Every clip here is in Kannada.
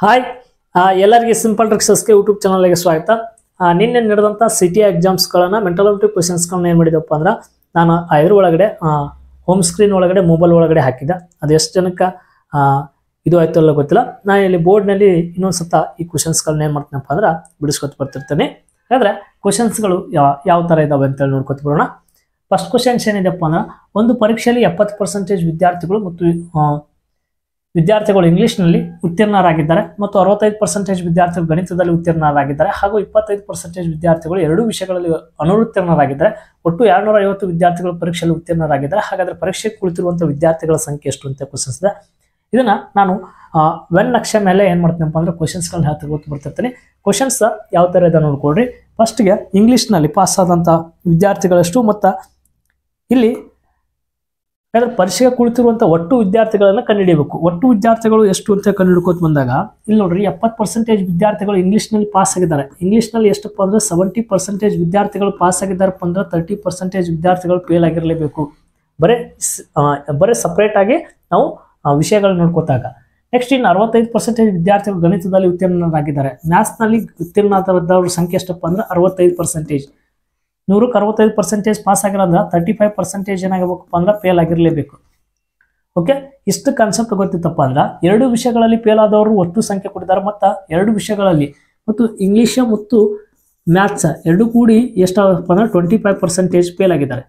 ಹಾಯ್ ಆ, ಎಲ್ಲರಿಗೆ ಸಿಂಪಲ್ ಟ್ರಿಕ್ಸಸ್ಗೆ ಯೂಟ್ಯೂಬ್ ಚಾನಲ್ಗೆ ಸ್ವಾಗತ ಆ, ನಿನ್ನೆ ನಡೆದಂಥ ಸಿಟಿ ಎಕ್ಸಾಮ್ಸ್ಗಳನ್ನು ಮೆಂಟಲ್ ಅಬಿಲಿಟಿ ಕ್ವಶನ್ಸ್ಗಳನ್ನ ಏನು ಮಾಡಿದಪ್ಪ ಅಂದ್ರೆ ನಾನು ಆ ಇದ್ರ ಒಳಗಡೆ ಹೋಮ್ ಸ್ಕ್ರೀನ್ ಒಳಗಡೆ ಮೊಬೈಲ್ ಒಳಗಡೆ ಹಾಕಿದ್ದೆ ಅದು ಎಷ್ಟು ಜನಕ್ಕೆ ಆ, ಇದು ಆಯ್ತು ಅಲ್ಲ ಗೊತ್ತಿಲ್ಲ ನಾನು ಇಲ್ಲಿ ಬೋರ್ಡ್ನಲ್ಲಿ ಇನ್ನೊಂದು ಸತ ಈ ಕ್ವಶನ್ಸ್ಗಳನ್ನ ಏನು ಮಾಡ್ತೀನಪ್ಪ ಅಂದ್ರೆ ಬಿಡಿಸ್ಕೊತ ಬರ್ತಿರ್ತೇನೆ ಹಾಗಾದ್ರೆ ಕ್ವಶನ್ಸ್ಗಳು ಯಾವ ಯಾವ ಥರ ಇದಾವೆ ಅಂತೇಳಿ ನೋಡ್ಕೊತ ಬರೋಣ ಫಸ್ಟ್ ಕ್ವಶನ್ಸ್ ಏನಿದೆಪ್ಪ ಅಂದ್ರೆ ಒಂದು ಪರೀಕ್ಷೆಯಲ್ಲಿ ಎಪ್ಪತ್ತು ಪರ್ಸೆಂಟೇಜ್ ವಿದ್ಯಾರ್ಥಿಗಳು ಮತ್ತು ಆ, ವಿದ್ಯಾರ್ಥಿಗಳು ಇಂಗ್ಲಿಷ್ನಲ್ಲಿ ಉತ್ತೀರ್ಣರಾಗಿದ್ದಾರೆ ಮತ್ತು ಅರವತ್ತೈದು ಪರ್ಸೆಂಟೇಜ್ ವಿದ್ಯಾರ್ಥಿಗಳು ಗಣಿತದಲ್ಲಿ ಉತ್ತೀರ್ಣರಾಗಿದ್ದಾರೆ ಹಾಗೂ ಇಪ್ಪತ್ತೈದು ಪರ್ಸೆಂಟೇಜ್ ವಿದ್ಯಾರ್ಥಿಗಳು ಎರಡೂ ವಿಷಯಗಳಲ್ಲಿ ಅನುತ್ತೀರ್ಣರಾಗಿದ್ದಾರೆ ಒಟ್ಟು ಎರಡ್ನೂರ ಐವತ್ತು ವಿದ್ಯಾರ್ಥಿಗಳು ಪರೀಕ್ಷೆಯಲ್ಲಿ ಉತ್ತೀರ್ಣರಾಗಿದ್ದಾರೆ ಹಾಗಾದ್ರೆ ಪರೀಕ್ಷೆಗೆ ಕುಳಿತಿರುವಂಥ ವಿದ್ಯಾರ್ಥಿಗಳ ಸಂಖ್ಯೆ ಎಷ್ಟು ಅಂತ ಕ್ವಶನ್ಸ್ ಇದೆ ಇದನ್ನ ನಾನು ವೆನ್ ನಕ್ಷೆ ಮೇಲೆ ಏನು ಮಾಡ್ತೀನಪ್ಪ ಅಂದ್ರೆ ಕ್ವಶನ್ಸ್ಗಳನ್ನ ಹೇಳ್ತಾ ಗೊತ್ತು ಬರ್ತಿರ್ತೀನಿ ಕ್ವಶನ್ಸ್ ಯಾವ ಥರ ಇದೆ ನೋಡ್ಕೊಳ್ರಿ ಫಸ್ಟ್ಗೆ ಇಂಗ್ಲೀಷ್ನಲ್ಲಿ ಪಾಸ್ ಆದಂಥ ವಿದ್ಯಾರ್ಥಿಗಳಷ್ಟು ಮತ್ತು ಇಲ್ಲಿ ಯಾಕಂದ್ರೆ ಪರೀಕ್ಷೆಗೆ ಕುಳಿತಿರುವಂಥ ಒಟ್ಟು ವಿದ್ಯಾರ್ಥಿಗಳನ್ನ ಕಂಡುಹಿಡಿಯಬೇಕು ಒಟ್ಟು ವಿದ್ಯಾರ್ಥಿಗಳು ಎಷ್ಟು ಅಂತ ಕಂಡುಹಿಡ್ಕೋತ ಬಂದಾಗ ಇಲ್ಲಿ ನೋಡ್ರಿ ಎಪ್ಪತ್ತು ಪರ್ಸೆಂಟೇಜ್ ವಿದ್ಯಾರ್ಥಿಗಳು ಇಂಗ್ಲೀಷ್ನಲ್ಲಿ ಪಾಸ್ ಆಗಿದ್ದಾರೆ ಇಂಗ್ಲೀಷ್ನಲ್ಲಿ ಎಷ್ಟಪ್ಪ ಅಂದ್ರೆ ಸೆವೆಂಟಿ ಪರ್ಸೆಂಟೇಜ್ ವಿದ್ಯಾರ್ಥಿಗಳು ಪಾಸ್ ಆಗಿದ್ದಾರಪ್ಪ ಅಂದ್ರೆ ತರ್ಟಿ ಪರ್ಸೆಂಟೇಜ್ ವಿದ್ಯಾರ್ಥಿಗಳು ಫೇಲ್ ಆಗಿರಲೇಬೇಕು ಬರೀ ಸ್- ಆ, ಬರೀ ಸಪ್ರೇಟ್ ಆಗಿ ನಾವು ಆ, ವಿಷಯಗಳನ್ನ ನೋಡ್ಕೋತಾಗ ನೆಕ್ಸ್ಟ್ ಇನ್ನು ಅರವತ್ತೈದು ಪರ್ಸೆಂಟೇಜ್ ವಿದ್ಯಾರ್ಥಿಗಳು ಗಣಿತದಲ್ಲಿ ಉತ್ತೀರ್ಣರಾಗಿದ್ದಾರೆ ಮ್ಯಾಥ್ಸ್ನಲ್ಲಿ ಉತ್ತೀರ್ಣರಾದವ್ರ ಸಂಖ್ಯೆ ಎಷ್ಟಪ್ಪ ಅಂದ್ರೆ ಅರವತ್ತೈದು ಪರ್ಸೆಂಟೇಜ್ ನೂರಕ್ಕೆ ಅರವತ್ತೈದು ಪರ್ಸೆಂಟೇಜ್ ಪಾಸ್ ಆಗಿರೋ ಅಂದ್ರೆ ತರ್ಟಿ ಫೈವ್ ಪರ್ಸೆಂಟೇಜ್ ಏನಾಗಬೇಕಪ್ಪ ಅಂದ್ರೆ ಫೇಲ್ ಆಗಿರಲೇಬೇಕು ಓಕೆ ಇಷ್ಟು ಕಾನ್ಸೆಪ್ಟ್ ಗೊತ್ತಿತ್ತಪ್ಪ ಅಂದ್ರೆ ಎರಡು ವಿಷಯಗಳಲ್ಲಿ ಫೇಲ್ ಆದವರು ಒಟ್ಟು ಸಂಖ್ಯೆ ಕೊಟ್ಟಿದ್ದಾರೆ ಮತ್ತು ಎರಡು ವಿಷಯಗಳಲ್ಲಿ ಮತ್ತು ಇಂಗ್ಲೀಷ್ ಮತ್ತು ಮ್ಯಾಥ್ಸ್ ಎರಡು ಕೂಡಿ ಎಷ್ಟಾಗಪ್ಪ ಅಂದ್ರೆ ಟ್ವೆಂಟಿ ಫೈವ್ ಪರ್ಸೆಂಟೇಜ್ ಫೇಲ್ ಆಗಿದ್ದಾರೆ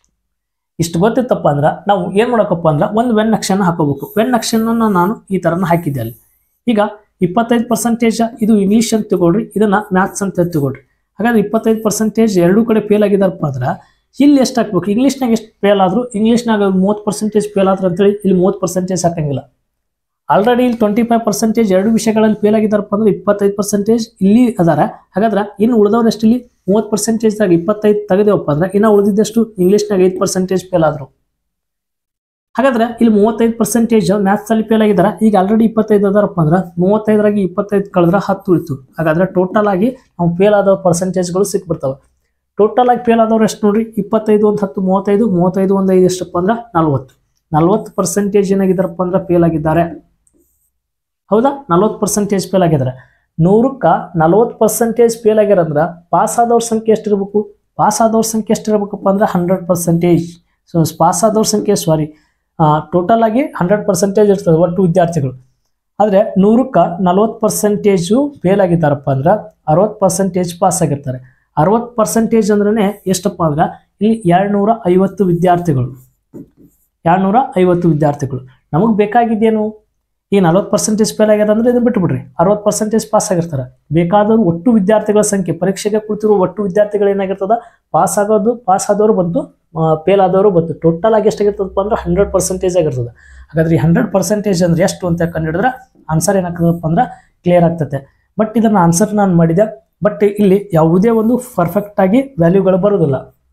ಇಷ್ಟು ಗೊತ್ತಿತ್ತಪ್ಪ ಅಂದ್ರೆ ನಾವು ಏನು ಮಾಡೋಕಪ್ಪ ಅಂದ್ರೆ ಒಂದು ವೆನ್ ಅಕ್ಷನ ಹಾಕೋಬೇಕು ವೆನ್ ಅಕ್ಷನ ನಾನು ಈ ಥರನ ಹಾಕಿದ್ದೆ ಅಲ್ಲಿ ಈಗ ಇಪ್ಪತ್ತೈದು ಪರ್ಸೆಂಟೇಜ್ ಇದು ಇಂಗ್ಲೀಷ್ ಅಂತ ತಗೊಳ್ರಿ ಇದನ್ನ ಮ್ಯಾಥ್ಸ್ ಅಂತ ತಗೊಳ್ರಿ ಹಾಗಾದ್ರೆ ಇಪ್ಪತ್ತೈದು ಪರ್ಸೆಂಟೇಜ್ ಎರಡೂ ಕಡೆ ಫೇಲ್ ಆಗಿದಾರಪ್ಪ ಅಂದ್ರೆ ಇಲ್ಲಿ ಎಷ್ಟು ಹಾಕ್ಬೇಕು ಇಂಗ್ಲೀಷ್ನಾಗ ಎಷ್ಟು ಫೇಲ್ ಆದ್ರು ಇಂಗ್ಲೀಷ್ನಾಗ ಮೂವತ್ತು ಪರ್ಸೆಂಟೇಜ್ ಫೇಲ್ ಆದ್ರೆ ಅಂತೇಳಿ ಇಲ್ಲಿ ಮೂವತ್ತು ಪರ್ಸೆಂಟೇಜ್ ಹಾಕಂಗಿಲ್ಲ ಆಲ್ರೆಡಿ ಇಲ್ಲಿ ಟ್ವೆಂಟಿ ಫೈವ್ ಪರ್ಸೆಂಟೇಜ್ ಎರಡು ವಿಷಯಗಳಲ್ಲಿ ಫೇಲ್ ಆಗಿದ್ದಾರಪ್ಪ ಅಂದ್ರೆ ಇಪ್ಪತ್ತೈದು ಪರ್ಸೆಂಟೇಜ್ ಇಲ್ಲಿ ಅದಾರ ಹಾಗಾದ್ರೆ ಇನ್ನು ಉಳಿದವ್ರು ಎಷ್ಟು ಇಲ್ಲಿ ಮೂವತ್ತು ಪರ್ಸೆಂಟೇಜ್ದಾಗ ಇಪ್ಪತ್ತೈದು ತೆಗೆದೇವಪ್ಪ ಅಂದ್ರೆ ಇನ್ನು ಉಳಿದಿದ್ದಷ್ಟು ಇಂಗ್ಲೀಷ್ನಾಗ ಐದು ಪರ್ಸೆಂಟೇಜ್ ಫೇಲ್ ಆದ್ರು ಹಾಗಾದ್ರೆ ಇಲ್ಲಿ ಮೂವತ್ತೈದು ಪರ್ಸೆಂಟೇಜ್ ಮ್ಯಾಥ್ಸ್ ಅಲ್ಲಿ ಫೇಲ್ ಆಗಿದಾರ ಈಗ ಆಲ್ರೆಡಿ ಇಪ್ಪತ್ತೈದು ಅದಾರಪ್ಪ ಅಂದ್ರೆ ಮೂವತ್ತೈದರಾಗಿ ಇಪ್ಪತ್ತೈದು ಕಳೆದ್ರೆ ಹತ್ತು ಉಳಿತು ಹಾಗಾದ್ರೆ ಟೋಟಲ್ ಆಗಿ ನಾವು ಫೇಲ್ ಆದವ ಪರ್ಸೆಂಟೇಜ್ಗಳು ಸಿಕ್ಬಿಡ್ತಾವೆ ಟೋಟಲ್ ಆಗಿ ಫೇಲ್ ಆದವ್ರು ಎಷ್ಟು ನೋಡ್ರಿ ಇಪ್ಪತ್ತೈದು ಒಂದು ಹತ್ತು ಮೂವತ್ತೈದು ಮೂವತ್ತೈದು ಒಂದು ಐದು ಎಷ್ಟಪ್ಪ ಅಂದ್ರೆ ನಲ್ವತ್ತು ನಲ್ವತ್ತು ಪರ್ಸೆಂಟೇಜ್ ಏನಾಗಿದ್ದಾರಪ್ಪ ಅಂದ್ರೆ ಫೇಲ್ ಆಗಿದ್ದಾರೆ ಹೌದಾ ನಲ್ವತ್ತು ಪರ್ಸೆಂಟೇಜ್ ಫೇಲ್ ಆಗಿದ್ದಾರೆ ನೂರಕ್ಕೆ ನಲ್ವತ್ತು ಪರ್ಸೆಂಟೇಜ್ ಫೇಲ್ ಆಗ್ಯಾರ ಅಂದ್ರೆ ಪಾಸ್ ಆದವ್ರ ಸಂಖ್ಯೆ ಎಷ್ಟಿರ್ಬೇಕು ಪಾಸ್ ಆದವ್ರ ಸಂಖ್ಯೆ ಎಷ್ಟಿರ್ಬೇಕಪ್ಪ ಅಂದ್ರೆ ಹಂಡ್ರೆಡ್ ಪರ್ಸೆಂಟೇಜ್ ಸೊ ಪಾಸ್ ಆದವ್ರ ಸಂಖ್ಯೆ ಸಾರಿ ಟೋಟಲ್ ಆಗಿ ಹಂಡ್ರೆಡ್ ಪರ್ಸೆಂಟೇಜ್ ಇರ್ತದೆ ಒಟ್ಟು ವಿದ್ಯಾರ್ಥಿಗಳು ಆದರೆ ನೂರಕ್ಕೆ ನಲ್ವತ್ತು ಪರ್ಸೆಂಟೇಜು ಫೇಲ್ ಆಗಿದ್ದಾರಪ್ಪ ಅಂದ್ರೆ ಅರವತ್ತು ಪರ್ಸೆಂಟೇಜ್ ಪಾಸ್ ಆಗಿರ್ತಾರೆ ಅರವತ್ತು ಪರ್ಸೆಂಟೇಜ್ ಅಂದ್ರೆ ಎಷ್ಟಪ್ಪ ಅಂದ್ರೆ ಇಲ್ಲಿ ಎರಡ್ನೂರ ಐವತ್ತು ವಿದ್ಯಾರ್ಥಿಗಳು ಎರಡ್ನೂರ ಐವತ್ತು ವಿದ್ಯಾರ್ಥಿಗಳು ನಮಗೆ ಬೇಕಾಗಿದ್ದೇನು ಈ ನಲ್ವತ್ತು ಪರ್ಸೆಂಟೇಜ್ ಫೇಲ್ ಆಗ್ಯದ ಅಂದ್ರೆ ಇದನ್ನ ಬಿಟ್ಬಿಡ್ರಿ ಅರವತ್ತು ಪರ್ಸೆಂಟೇಜ್ ಪಾಸ್ ಆಗಿರ್ತಾರೆ ಬೇಕಾದವರು ಒಟ್ಟು ವಿದ್ಯಾರ್ಥಿಗಳ ಸಂಖ್ಯೆ ಪರೀಕ್ಷೆಗೆ ಕುಳಿತಿರುವ ಒಟ್ಟು ವಿದ್ಯಾರ್ಥಿಗಳು ಏನಾಗಿರ್ತದ ಪಾಸ್ ಆಗೋದು ಪಾಸ್ ಆದವರು ಬಂತು ಫೇಲ್ ಆದವರು ಬಂತು ಟೋಟಲ್ ಆಗಿ ಎಷ್ಟಾಗಿರ್ತದಪ್ಪ ಅಂದ್ರೆ ಹಂಡ್ರೆಡ್ ಪರ್ಸೆಂಟೇಜ್ ಆಗಿರ್ತದೆ ಹಾಗಾದ್ರೆ ಈ ಹಂಡ್ರೆಡ್ ಪರ್ಸೆಂಟೇಜ್ ಅಂದ್ರೆ ಎಷ್ಟು ಅಂತ ಕಂಡುಹಿಡಿದ್ರೆ ಆನ್ಸರ್ ಏನಾಗ್ತದಪ್ಪ ಅಂದ್ರೆ ಕ್ಲಿಯರ್ ಆಗ್ತದೆ ಬಟ್ ಇದನ್ನ ಆನ್ಸರ್ ನಾನು ಮಾಡಿದೆ ಬಟ್ ಇಲ್ಲಿ ಯಾವುದೇ ಒಂದು ಪರ್ಫೆಕ್ಟ್ ಆಗಿ ವ್ಯಾಲ್ಯೂಗಳು ಬರೋದಿಲ್ಲ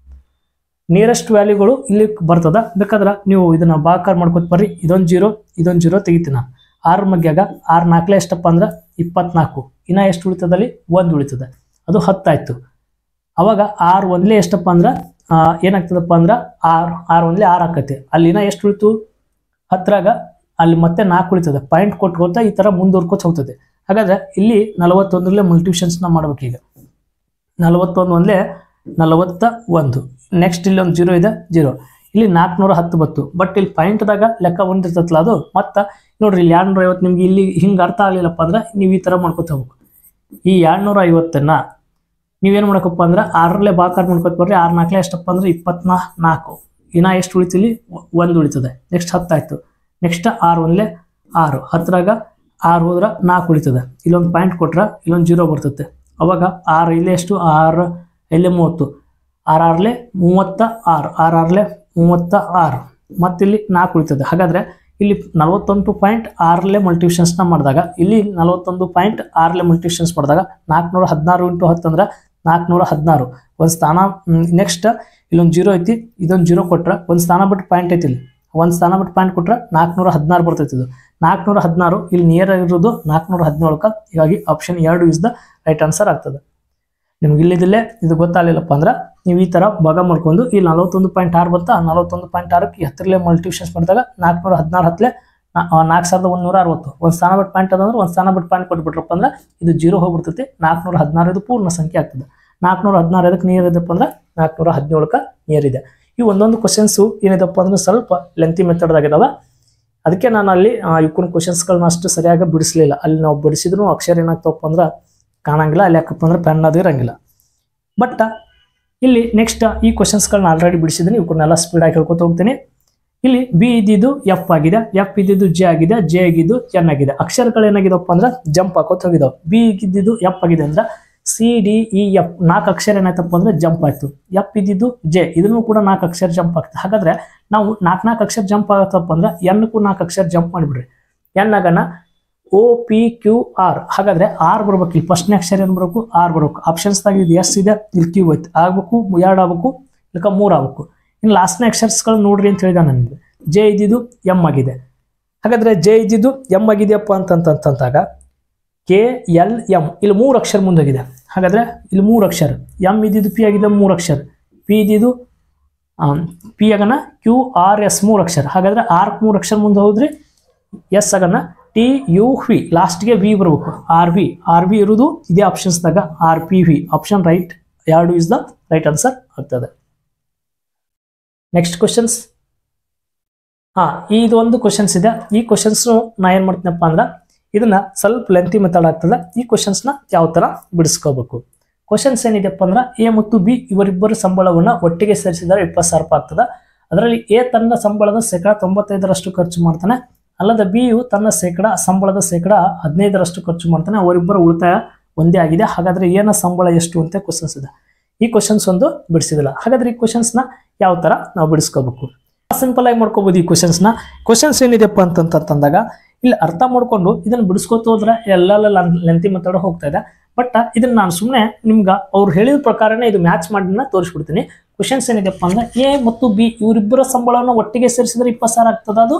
ನಿಯರೆಸ್ಟ್ ವ್ಯಾಲ್ಯೂಗಳು ಇಲ್ಲಿ ಬರ್ತದ ಬೇಕಾದ್ರೆ ನೀವು ಇದನ್ನ ಬಾಕಾರ ಮಾಡ್ಕೊತ ಬರ್ರಿ ಇದೊಂದು ಜೀರೋ ಇದೊಂದು ಜೀರೋ ತೆಗಿತೀನಿ ನಾನು ಆರು ಮಗ್ಯಾಗ ಆರು ನಾಲ್ಕಲೇ ಎಷ್ಟಪ್ಪ ಅಂದ್ರೆ ಇಪ್ಪತ್ನಾಲ್ಕು ಇನ್ನ ಎಷ್ಟು ಉಳಿತದಲ್ಲಿ ಒಂದು ಉಳಿತದೆ ಅದು ಹತ್ತಾಯ್ತು ಅವಾಗ ಆರು ಒಂದ್ಲೇ ಎಷ್ಟಪ್ಪ ಅಂದ್ರೆ ಆ, ಏನಾಗ್ತದಪ್ಪ ಅಂದ್ರೆ ಆರು ಆರು ಒಂದ್ಲೇ ಆರು ಆಕತಿ ಅಲ್ಲಿನ ಎಷ್ಟು ಉಳಿತು ಹತ್ತರಾಗ ಅಲ್ಲಿ ಮತ್ತೆ ನಾಲ್ಕು ಉಳಿತದೆ ಪಾಯಿಂಟ್ ಕೊಟ್ಕೊತ ಈ ಥರ ಮುಂದುವರ್ಕೋತ ಹೋಗ್ತದೆ ಹಾಗಾದ್ರೆ ಇಲ್ಲಿ ನಲವತ್ತೊಂದರಲ್ಲೇ ಮಲ್ಟಿಪ್ಷನ್ಸ್ನ ಮಾಡ್ಬೇಕೀಗ ನಲವತ್ತೊಂದು ಒಂದಲೇ ನಲವತ್ತ ಒಂದು ನೆಕ್ಸ್ಟ್ ಇಲ್ಲಿ ಒಂದು ಜೀರೋ ಇದೆ ಜೀರೋ ಇಲ್ಲಿ ನಾಲ್ಕುನೂರ ಹತ್ತು ಬತ್ತು ಬಟ್ ಇಲ್ಲಿ ಪಾಯಿಂಟ್ದಾಗ ಲೆಕ್ಕ ಬಂದಿರ್ತೈತಲ್ಲ ಅದು ಮತ್ತು ನೋಡ್ರಿ ಇಲ್ಲಿ ಎರಡ್ನೂರ ಐವತ್ತು ನಿಮ್ಗೆ ಇಲ್ಲಿ ಹಿಂಗೆ ಅರ್ಥ ಆಗಲಿಲ್ಲಪ್ಪ ಅಂದ್ರೆ ನೀವು ಈ ಥರ ಮಾಡ್ಕೊತ ಹೋಗ್ಬೇಕು ಈ ಎರಡ್ನೂರ ಐವತ್ತನ್ನ ನೀವೇನು ಮಾಡಕಪ್ಪ ಅಂದ್ರೆ ಆರರಲ್ಲೇ ಬಾಕಾರ್ ಮಾಡ್ಕೊತ ಬರ್ರಿ ಆರು ನಾಲ್ಕಲೇ ಎಷ್ಟಪ್ಪ ಅಂದ್ರೆ ಇಪ್ಪತ್ನಾ ನಾಲ್ಕು ಇನ್ನ ಎಷ್ಟು ಉಳಿತಿಲ್ಲಿ ಒಂದು ಉಳಿತದೆ ನೆಕ್ಸ್ಟ್ ಹತ್ತಾಯ್ತು ನೆಕ್ಸ್ಟ್ ಆರು ಒಂದಲೇ ಆರು ಹತ್ತರಾಗ ಆರು ಹೋದ್ರೆ ನಾಲ್ಕು ಉಳಿತದೆ ಇಲ್ಲೊಂದು ಪಾಯಿಂಟ್ ಕೊಟ್ರೆ ಇಲ್ಲೊಂದು ಜೀರೋ ಬರ್ತದೆ ಅವಾಗ ಆರು ಇಲ್ಲೇ ಎಷ್ಟು ಆರು ಇಲ್ಲೇ ಮೂವತ್ತು ಆರು ಆರ್ಲೆ ಮೂವತ್ತ ಆರು ಆರು ಆರ್ಲೆ ಮೂವತ್ತ ಆರು ಮತ್ತಿಲ್ಲಿ ನಾಲ್ಕು ಉಳಿತದೆ ಹಾಗಾದರೆ ಇಲ್ಲಿ ನಲವತ್ತೊಂದು ಪಾಯಿಂಟ್ ಆರಲ್ಲೇ ಮಲ್ಟಿಪ್ಷನ್ಸ್ನ ಮಾಡಿದಾಗ ಇಲ್ಲಿ ನಲವತ್ತೊಂದು ಪಾಯಿಂಟ್ ಆರಲ್ಲೇ ಮಲ್ಟಿಪ್ಷನ್ಸ್ ಮಾಡಿದಾಗ ನಾಲ್ಕುನೂರ ಹದಿನಾರು ಇಂಟು ಹತ್ತು ಅಂದ್ರೆ ನಾಲ್ಕುನೂರ ಹದಿನಾರು ಒಂದು ಸ್ಥಾನ ನೆಕ್ಸ್ಟ್ ಇಲ್ಲೊಂದು ಜೀರೋ ಐತಿ ಇದೊಂದು ಜೀರೋ ಕೊಟ್ರೆ ಒಂದು ಸ್ಥಾನ ಬಿಟ್ಟು ಪಾಯಿಂಟ್ ಐತಿ ಇಲ್ಲಿ ಒಂದು ಸ್ಥಾನ ಬಿಟ್ಟು ಪಾಯಿಂಟ್ ಕೊಟ್ರೆ ನಾಲ್ಕುನೂರ ಹದಿನಾರು ಬರ್ತೈತಿ ಇದು ನಾಲ್ಕುನೂರ ಹದಿನಾರು ಇಲ್ಲಿ ನಿಯರ್ ಇರೋದು ನಾಲ್ಕುನೂರ ಹದಿನೇಳಕ್ಕೆ ಹೀಗಾಗಿ ಆಪ್ಷನ್ ಎರಡು ಇಸ್ ದ ರೈಟ್ ಆನ್ಸರ್ ಆಗ್ತದೆ ನಿಮ್ಗೆ ಇಲ್ಲಿದಿಲ್ಲೇ ಇದು ಗೊತ್ತಾಗಲಿಲ್ಲಪ್ಪ ಅಂದ್ರೆ ನೀವು ಈ ಥರ ಭಾಗ ಮಾಡ್ಕೊಂಡು ಈ ನಲವತ್ತೊಂದು ಪಾಯಿಂಟ್ ಆರು ಬತ್ತಾ ನಲವತ್ತೊಂದು ಪಾಯಿಂಟ್ ಆರಕ್ಕೆ ಹತ್ತರಲ್ಲೇ ಮಲ್ಟಿಪ್ಷನ್ಸ್ ಮಾಡಿದಾಗ ನಾಲ್ಕುನೂರ ಹದಿನಾರು ಹತ್ತಲೆ ನಾಲ್ಕು ಸಾವಿರದ ಒಂದೂರ ಅರವತ್ತು ಒಂದು ಸ್ಥಾನ ಬಿಟ್ಟು ಪಾಯಿಂಟ್ ಅದಂದ್ರೆ ಒಂದು ಸ್ಥಾನ ಬಿಟ್ಟು ಪಾಯಿಂಟ್ ಕೊಟ್ಬಿಟ್ರಪ್ಪ ಅಂದ್ರೆ ಇದು ಜೀರೋ ಹೋಗ್ಬಿಡ್ತೈತಿ ನಾಲ್ಕುನೂರ ಹದಿನಾರು ಇದು ಪೂರ್ಣ ಸಂಖ್ಯೆ ಆಗ್ತದೆ ನಾಲ್ಕುನೂರ ಹದಿನಾರು ಅದಕ್ಕೆ ನೀರು ಇದಪ್ಪ ಅಂದ್ರೆ ನಾಲ್ಕುನೂರ ಹದಿನೇಳಕ್ಕೆ ನೀರಿದೆ ಈ ಒಂದೊಂದು ಕ್ವಶನ್ಸು ಏನಿದಪ್ಪ ಅಂದ್ರೆ ಸ್ವಲ್ಪ ಲೆಂತಿ ಮೆಥಡ್ದಾಗಿದಾವ ಅದಕ್ಕೆ ನಾನು ಅಲ್ಲಿ ಇವಕ್ಕಿನ ಕ್ವಶನ್ಸ್ಗಳನ್ನ ಅಷ್ಟು ಸರಿಯಾಗಿ ಬಿಡಿಸ್ಲಿಲ್ಲ ಅಲ್ಲಿ ನಾವು ಬಿಡಿಸಿದ್ರು ಅಕ್ಷರ ಏನಾಗ್ತವಪ್ಪ ಅಂದ್ರೆ ಕಾಣಂಗಿಲ್ಲ ಅಲ್ಲಿ ಯಾಕಪ್ಪ ಅಂದ್ರೆ ಪೆನ್ ಅದು ಇರಂಗಿಲ್ಲ ಬಟ್ ಇಲ್ಲಿ ನೆಕ್ಸ್ಟ್ ಈ ಕ್ವಶನ್ಸ್ಗಳನ್ನ ಆಲ್ರೆಡಿ ಬಿಡಿಸಿದ್ದೀನಿ ಇವಕ್ಕನ್ನೆಲ್ಲ ಸ್ಪೀಡಾಗಿ ಹೇಳ್ಕೊತ ಹೋಗ್ತೀನಿ ಇಲ್ಲಿ ಬಿ ಇದ್ದಿದ್ದು ಎಫ್ ಆಗಿದೆ ಎಫ್ ಇದ್ದಿದ್ದು ಜೆ ಆಗಿದೆ ಜೆ ಆಗಿದ್ದು ಎನ್ ಆಗಿದೆ ಅಕ್ಷರಗಳು ಏನಾಗಿದಪ್ಪ ಅಂದ್ರೆ ಜಂಪ್ ಹಾಕೋತ ಹೋಗಿದಾವೆ ಬಿ ಇದ್ದಿದ್ದು ಎಫ್ ಆಗಿದೆ ಅಂದ್ರೆ ಸಿ ಡಿ ಇ ಎಫ್ ನಾಲ್ಕು ಅಕ್ಷರ ಏನಾಯ್ತಪ್ಪ ಅಂದ್ರೆ ಜಂಪ್ ಆಯ್ತು ಎಫ್ ಇದ್ದಿದ್ದು ಜೆ ಇದನ್ನು ಕೂಡ ನಾಲ್ಕು ಅಕ್ಷರ ಜಂಪ್ ಆಗ್ತದೆ ಹಾಗಾದ್ರೆ ನಾವು ನಾಲ್ಕು ನಾಲ್ಕು ಅಕ್ಷರ ಜಂಪ್ ಆಗತ್ತಪ್ಪ ಅಂದ್ರೆ ಎನ್ಗೂ ನಾಲ್ಕು ಅಕ್ಷರ ಜಂಪ್ ಮಾಡಿಬಿಡ್ರಿ ಎನ್ ಆಗನ ಓ ಪಿ ಕ್ಯೂ ಆರ್ ಹಾಗಾದ್ರೆ ಆರ್ ಬರ್ಬೇಕು ಇಲ್ಲಿ ಫಸ್ಟ್ನೇ ಅಕ್ಷರ ಏನು ಬರ್ಬೇಕು ಆರ್ ಬರ್ಬೇಕು ಆಪ್ಷನ್ಸ್ದಾಗ ಇದು ಎಸ್ ಇದೆ ಇಲ್ಲಿ ಕ್ಯೂ ಐತೆ ಆಗ್ಬೇಕು ಎರಡು ಆಗ್ಬೇಕು ಇಲ್ಲಕ ಮೂರು ಆಗ್ಬೇಕು ಇನ್ನು ಲಾಸ್ಟ್ನೇ ಅಕ್ಷರ್ಸ್ಗಳು ನೋಡ್ರಿ ಅಂತ ಹೇಳಿದ ನನಗೆ ಜೆ ಇದ್ದಿದ್ದು ಎಮ್ ಆಗಿದೆ ಹಾಗಾದ್ರೆ ಜೆ ಇದ್ದಿದ್ದು ಎಮ್ ಆಗಿದೆಯಪ್ಪ ಅಂತಂತಂತಾಗ ಕೆ ಎಲ್ ಎಮ್ ಇಲ್ಲಿ ಮೂರು ಅಕ್ಷರ ಮುಂದೋಗಿದೆ ಹಾಗಾದ್ರೆ ಇಲ್ಲಿ ಮೂರು ಅಕ್ಷರ ಎಮ್ ಇದ್ದಿದ್ದು ಪಿ ಆಗಿದೆ ಮೂರು ಅಕ್ಷರ ಪಿ ಇದ್ದಿದ್ದು ಪಿ ಆಗನ ಕ್ಯೂ ಆರ್ ಎಸ್ ಮೂರು ಅಕ್ಷರ ಹಾಗಾದ್ರೆ ಆರ್ ಮೂರು ಅಕ್ಷರ ಮುಂದೆ ಹೋದ್ರಿ ಎಸ್ ಆಗನ ಟಿ ಯು ವಿ ಲಾಸ್ಟ್ಗೆ ವಿ ಬರ್ಬೇಕು ಆರ್ ವಿ ಆರ್ ವಿ ಇರುವುದು ಇದೇ ಆಪ್ಷನ್ಸ್ದಾಗ R P V option right ಎರಡು ಇಸ್ ದ ರೈಟ್ ಆನ್ಸರ್ ಆಗ್ತದೆ ನೆಕ್ಸ್ಟ್ ಕ್ವಶನ್ಸ್ ಹಾಂ ಇದು ಒಂದು ಕ್ವಶನ್ಸ್ ಇದೆ ಈ ಕ್ವಶನ್ಸ್ ನಾ ಏನು ಮಾಡ್ತೀನಪ್ಪ ಅಂದ್ರೆ ಇದನ್ನ ಸ್ವಲ್ಪ ಲೆಂತಿ ಮೆಥಡ್ ಆಗ್ತದೆ ಈ ಕ್ವಶನ್ಸ್ನ ಯಾವ ಥರ ಬಿಡಿಸ್ಕೋಬೇಕು ಕ್ವಶನ್ಸ್ ಏನಿದೆಪ್ಪ ಅಂದ್ರೆ ಎ ಮತ್ತು ಬಿ ಇವರಿಬ್ಬರ ಸಂಬಳವನ್ನು ಒಟ್ಟಿಗೆ ಸೇರಿಸಿದರೆ ಇಪ್ಪತ್ತು ಸಾವಿರ ರೂಪಾಯಿ ಆಗ್ತದೆ ಅದರಲ್ಲಿ ಎ ತನ್ನ ಸಂಬಳದ ಶೇಕಡ ತೊಂಬತ್ತೈದರಷ್ಟು ಖರ್ಚು ಮಾಡ್ತಾನೆ ಅಲ್ಲದೆ ಬಿ ಯು ತನ್ನ ಶೇಕಡ ಸಂಬಳದ ಶೇಕಡ ಹದಿನೈದರಷ್ಟು ಖರ್ಚು ಮಾಡ್ತಾನೆ ಅವರಿಬ್ಬರ ಉಳಿತಾಯ ಒಂದೇ ಆಗಿದೆ ಹಾಗಾದ್ರೆ ಏನ ಸಂಬಳ ಎಷ್ಟು ಅಂತ ಕ್ವಶನ್ಸ್ ಇದೆ ಈ ಕ್ವಶನ್ಸ್ ಒಂದು ಬಿಡಿಸಿದಿಲ್ಲ ಹಾಗಾದ್ರೆ ಈ ಕ್ವಶನ್ಸ್ನ ಯಾವ ಥರ ನಾವು ಬಿಡಿಸ್ಕೋಬೇಕು ಸಿಂಪಲ್ ಆಗಿ ಮಾಡ್ಕೋಬಹುದು ಈ ಕ್ವಶನ್ಸ್ನ ಕ್ವಶನ್ಸ್ ಏನಿದೆಪ್ಪ ಅಂತಂತಂದಾಗ ಇಲ್ಲಿ ಅರ್ಥ ಮಾಡ್ಕೊಂಡು ಇದನ್ನ ಬಿಡಿಸ್ಕೊತ ಹೋದ್ರೆ ಎಲ್ಲ ಲೆಂತಿ ಮೆಥಡ್ ಹೋಗ್ತಾ ಇದೆ ಬಟ್ ಇದನ್ನ ನಾನು ಸುಮ್ಮನೆ ನಿಮ್ಗೆ ಅವ್ರು ಹೇಳಿದ ಪ್ರಕಾರನೇ ಇದು ಮ್ಯಾಚ್ ಮಾಡಿ ತೋರಿಸ್ಬಿಡ್ತೀನಿ ಕ್ವಶನ್ಸ್ ಏನಿದೆಪ್ಪ ಅಂದ್ರೆ ಎ ಮತ್ತು ಬಿ ಇವರಿಬ್ಬರ ಸಂಬಳವನ್ನು ಒಟ್ಟಿಗೆ ಸೇರಿಸಿದ್ರೆ ಇಪ್ಪತ್ತು ಸಾವಿರ ಆಗ್ತದ ಅದು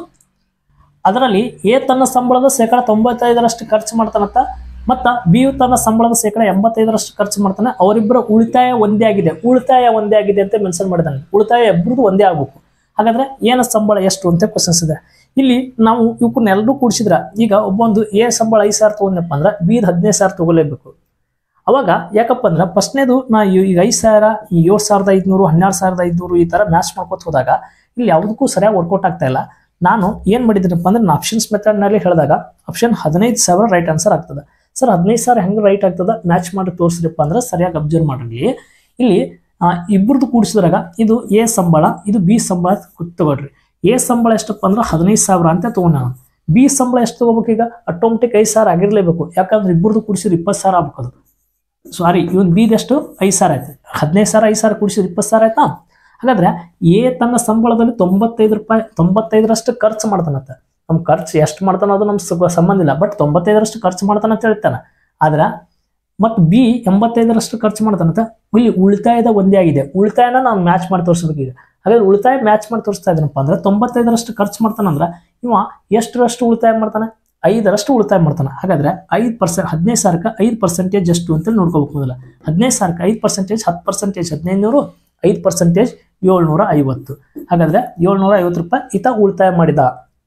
ಅದರಲ್ಲಿ ಎ ತನ್ನ ಸಂಬಳದ ಶೇಕಡ ತೊಂಬತ್ತೈದರಷ್ಟು ಖರ್ಚು ಮಾಡ್ತಾನಂತ ಮತ್ತು ಬಿ ಯು ತನ್ನ ಸಂಬಳದ ಶೇಕಡ ಎಂಬತ್ತೈದರಷ್ಟು ಖರ್ಚು ಮಾಡ್ತಾನೆ ಅವರಿಬ್ಬರ ಉಳಿತಾಯ ಒಂದೇ ಆಗಿದೆ ಉಳಿತಾಯ ಒಂದೇ ಆಗಿದೆ ಅಂತ ಮೆನ್ಷನ್ ಮಾಡಿದಾನೆ ಉಳಿತಾಯ ಇಬ್ಬರದು ಒಂದೇ ಆಗ್ಬೇಕು ಹಾಗಾದ್ರೆ ಏನ ಸಂಬಳ ಎಷ್ಟು ಅಂತ ಕ್ವಶನ್ಸ್ ಇದೆ ಇಲ್ಲಿ ನಾವು ಇವಕ್ಕನ್ನ ಎಲ್ಲರೂ ಕೂಡಿಸಿದ್ರ ಈಗ ಒಬ್ಬೊಂದು ಎ ಸಂಬಳ ಐದು ಸಾವಿರ ತೊಗೊಂಡಪ್ಪ ಅಂದ್ರೆ ಬಿದ್ ಹದಿನೈದು ಸಾವಿರ ತಗೊಲೇಬೇಕು ಅವಾಗ ಯಾಕಪ್ಪ ಅಂದ್ರೆ ಫಸ್ಟ್ನೇದು ನಾ ಈ- ಈಗ ಐದು ಸಾವಿರ ಈ ಏಳು ಸಾವಿರದ ಐದುನೂರು ಹನ್ನೆರಡು ಸಾವಿರದ ಐದುನೂರು ಈ ಥರ ಮ್ಯಾಚ್ ಮಾಡ್ಕೊತ ಹೋದಾಗ ಇಲ್ಲಿ ಯಾವುದಕ್ಕೂ ಸರಿಯಾಗಿ ವರ್ಕೌಟ್ ಆಗ್ತಾ ಇಲ್ಲ ನಾನು ಏನು ಮಾಡಿದ್ದೀನಪ್ಪ ಅಂದ್ರೆ ನಾನು ಆಪ್ಷನ್ಸ್ ಮೆಥಡ್ನಲ್ಲಿ ಹೇಳಿದಾಗ ಆಪ್ಷನ್ ಹದಿನೈದು ಸಾವಿರ ರೈಟ್ ಆನ್ಸರ್ ಆಗ್ತದೆ ಸರ್ ಹದಿನೈದು ಸಾವಿರ ಹೆಂಗೆ ರೈಟ್ ಆಗ್ತದೆ ಮ್ಯಾಚ್ ಮಾಡಿ ತೋರಿಸ್ರಿಪ್ಪ ಅಂದ್ರೆ ಸರಿಯಾಗಿ ಅಬ್ಸರ್ವ್ ಮಾಡಿರಿ ಇಲ್ಲಿ ಆ, ಇಬ್ರದ್ದು ಕೂಡಿಸಿದ್ರಾಗ ಇದು ಎ ಸಂಬಳ ಇದು ಬಿ ಸಂಬಳ ಕು- ತಗೊಳ್ರಿ ಎ ಸಂಬಳ ಎಷ್ಟಪ್ಪ ಅಂದ್ರೆ ಹದಿನೈದು ಸಾವಿರ ಅಂತ ತೊಗೊಂಡ ನಾನು ಬಿ ಸಂಬಳ ಎಷ್ಟು ತಗೋಬೇಕು ಈಗ ಆಟೋಮೆಟಿಕ್ ಐದು ಸಾವಿರ ಆಗಿರಲೇಬೇಕು ಯಾಕಂದ್ರೆ ಇಬ್ಬರದು ಕೂಡಿಸಿದ್ರೆ ಇಪ್ಪತ್ತು ಸಾವಿರ ಆಗ್ಬೇಕು ಅದು ಸಾರಿ ಇವನ್ ಬಿದೆಷ್ಟು ಐದು ಸಾವಿರ ಆಯ್ತು ಹದಿನೈದು ಸಾವಿರ ಐದು ಸಾವಿರ ಕೂಡಿಸಿದ್ರೆ ಇಪ್ಪತ್ತು ಸಾವಿರ ಆಯ್ತಾ ಹಾಗಾದ್ರೆ ಎ ತನ್ನ ಸಂಬಳದಲ್ಲಿ ತೊಂಬತ್ತೈದು ರೂಪಾಯಿ ತೊಂಬತ್ತೈದರಷ್ಟು ಖರ್ಚು ಮಾಡ್ತಾನಂತ ನಮ್ಮ ಖರ್ಚು ಎಷ್ಟು ಮಾಡ್ತಾನೋ ಅದು ನಮ್ಮ ಸಂಬಂಧ ಇಲ್ಲ ಬಟ್ ತೊಂಬತ್ತೈದರಷ್ಟು ಖರ್ಚು ಮಾಡ್ತಾನೆ ಅಂತ ಹೇಳ್ತಾನೆ ಆದ್ರೆ ಮತ್ತು ಬಿ ಎಂಬತ್ತೈದರಷ್ಟು ಖರ್ಚು ಮಾಡ್ತಾನಂತ ಇಲ್ಲಿ ಉಳಿತಾಯದ ಒಂದೇ ಆಗಿದೆ ಉಳಿತಾಯನ ನಾನು ಮ್ಯಾಚ್ ಮಾಡಿ ತೋರಿಸ್ಬೇಕು ಈಗ ಹಾಗಾದ್ರೆ ಉಳಿತಾಯ ಮ್ಯಾಚ್ ಮಾಡಿ ತೋರಿಸ್ತಾ ಇದ್ದೀನಪ್ಪ ಅಂದ್ರೆ ತೊಂಬತ್ತೈದರಷ್ಟು ಖರ್ಚು ಮಾಡ್ತಾನಂದ್ರೆ ಇವ ಎಷ್ಟರಷ್ಟು ಉಳಿತಾಯ ಮಾಡ್ತಾನೆ ಐದರಷ್ಟು ಉಳಿತಾಯ ಮಾಡ್ತಾನೆ ಹಾಗಾದ್ರೆ ಐದು ಪರ್ಸೆಂಟ್ ಹದಿನೈದು ಸಾವಿರಕ್ಕೆ ಐದು ಪರ್ಸೆಂಟೇಜ್ ಎಷ್ಟು ಅಂತ ನೋಡ್ಕೋಬೇಕು ಮೊದಲ ಹದಿನೈದು ಸಾವಿರಕ್ಕೆ ಐದು ಪರ್ಸೆಂಟೇಜ್ ಹತ್ತು ಪರ್ಸೆಂಟೇಜ್ ಹದಿನೈದು ನೂರು ಐದು ಪರ್ಸೆಂಟೇಜ್ ಏಳ್ನೂರ ಐವತ್ತು ಹಾಗಾದ್ರೆ ಏಳ್ನೂರ ಐವತ್ತು ರೂಪಾಯಿ ಈತ ಉಳಿತಾಯ ಮಾಡಿದ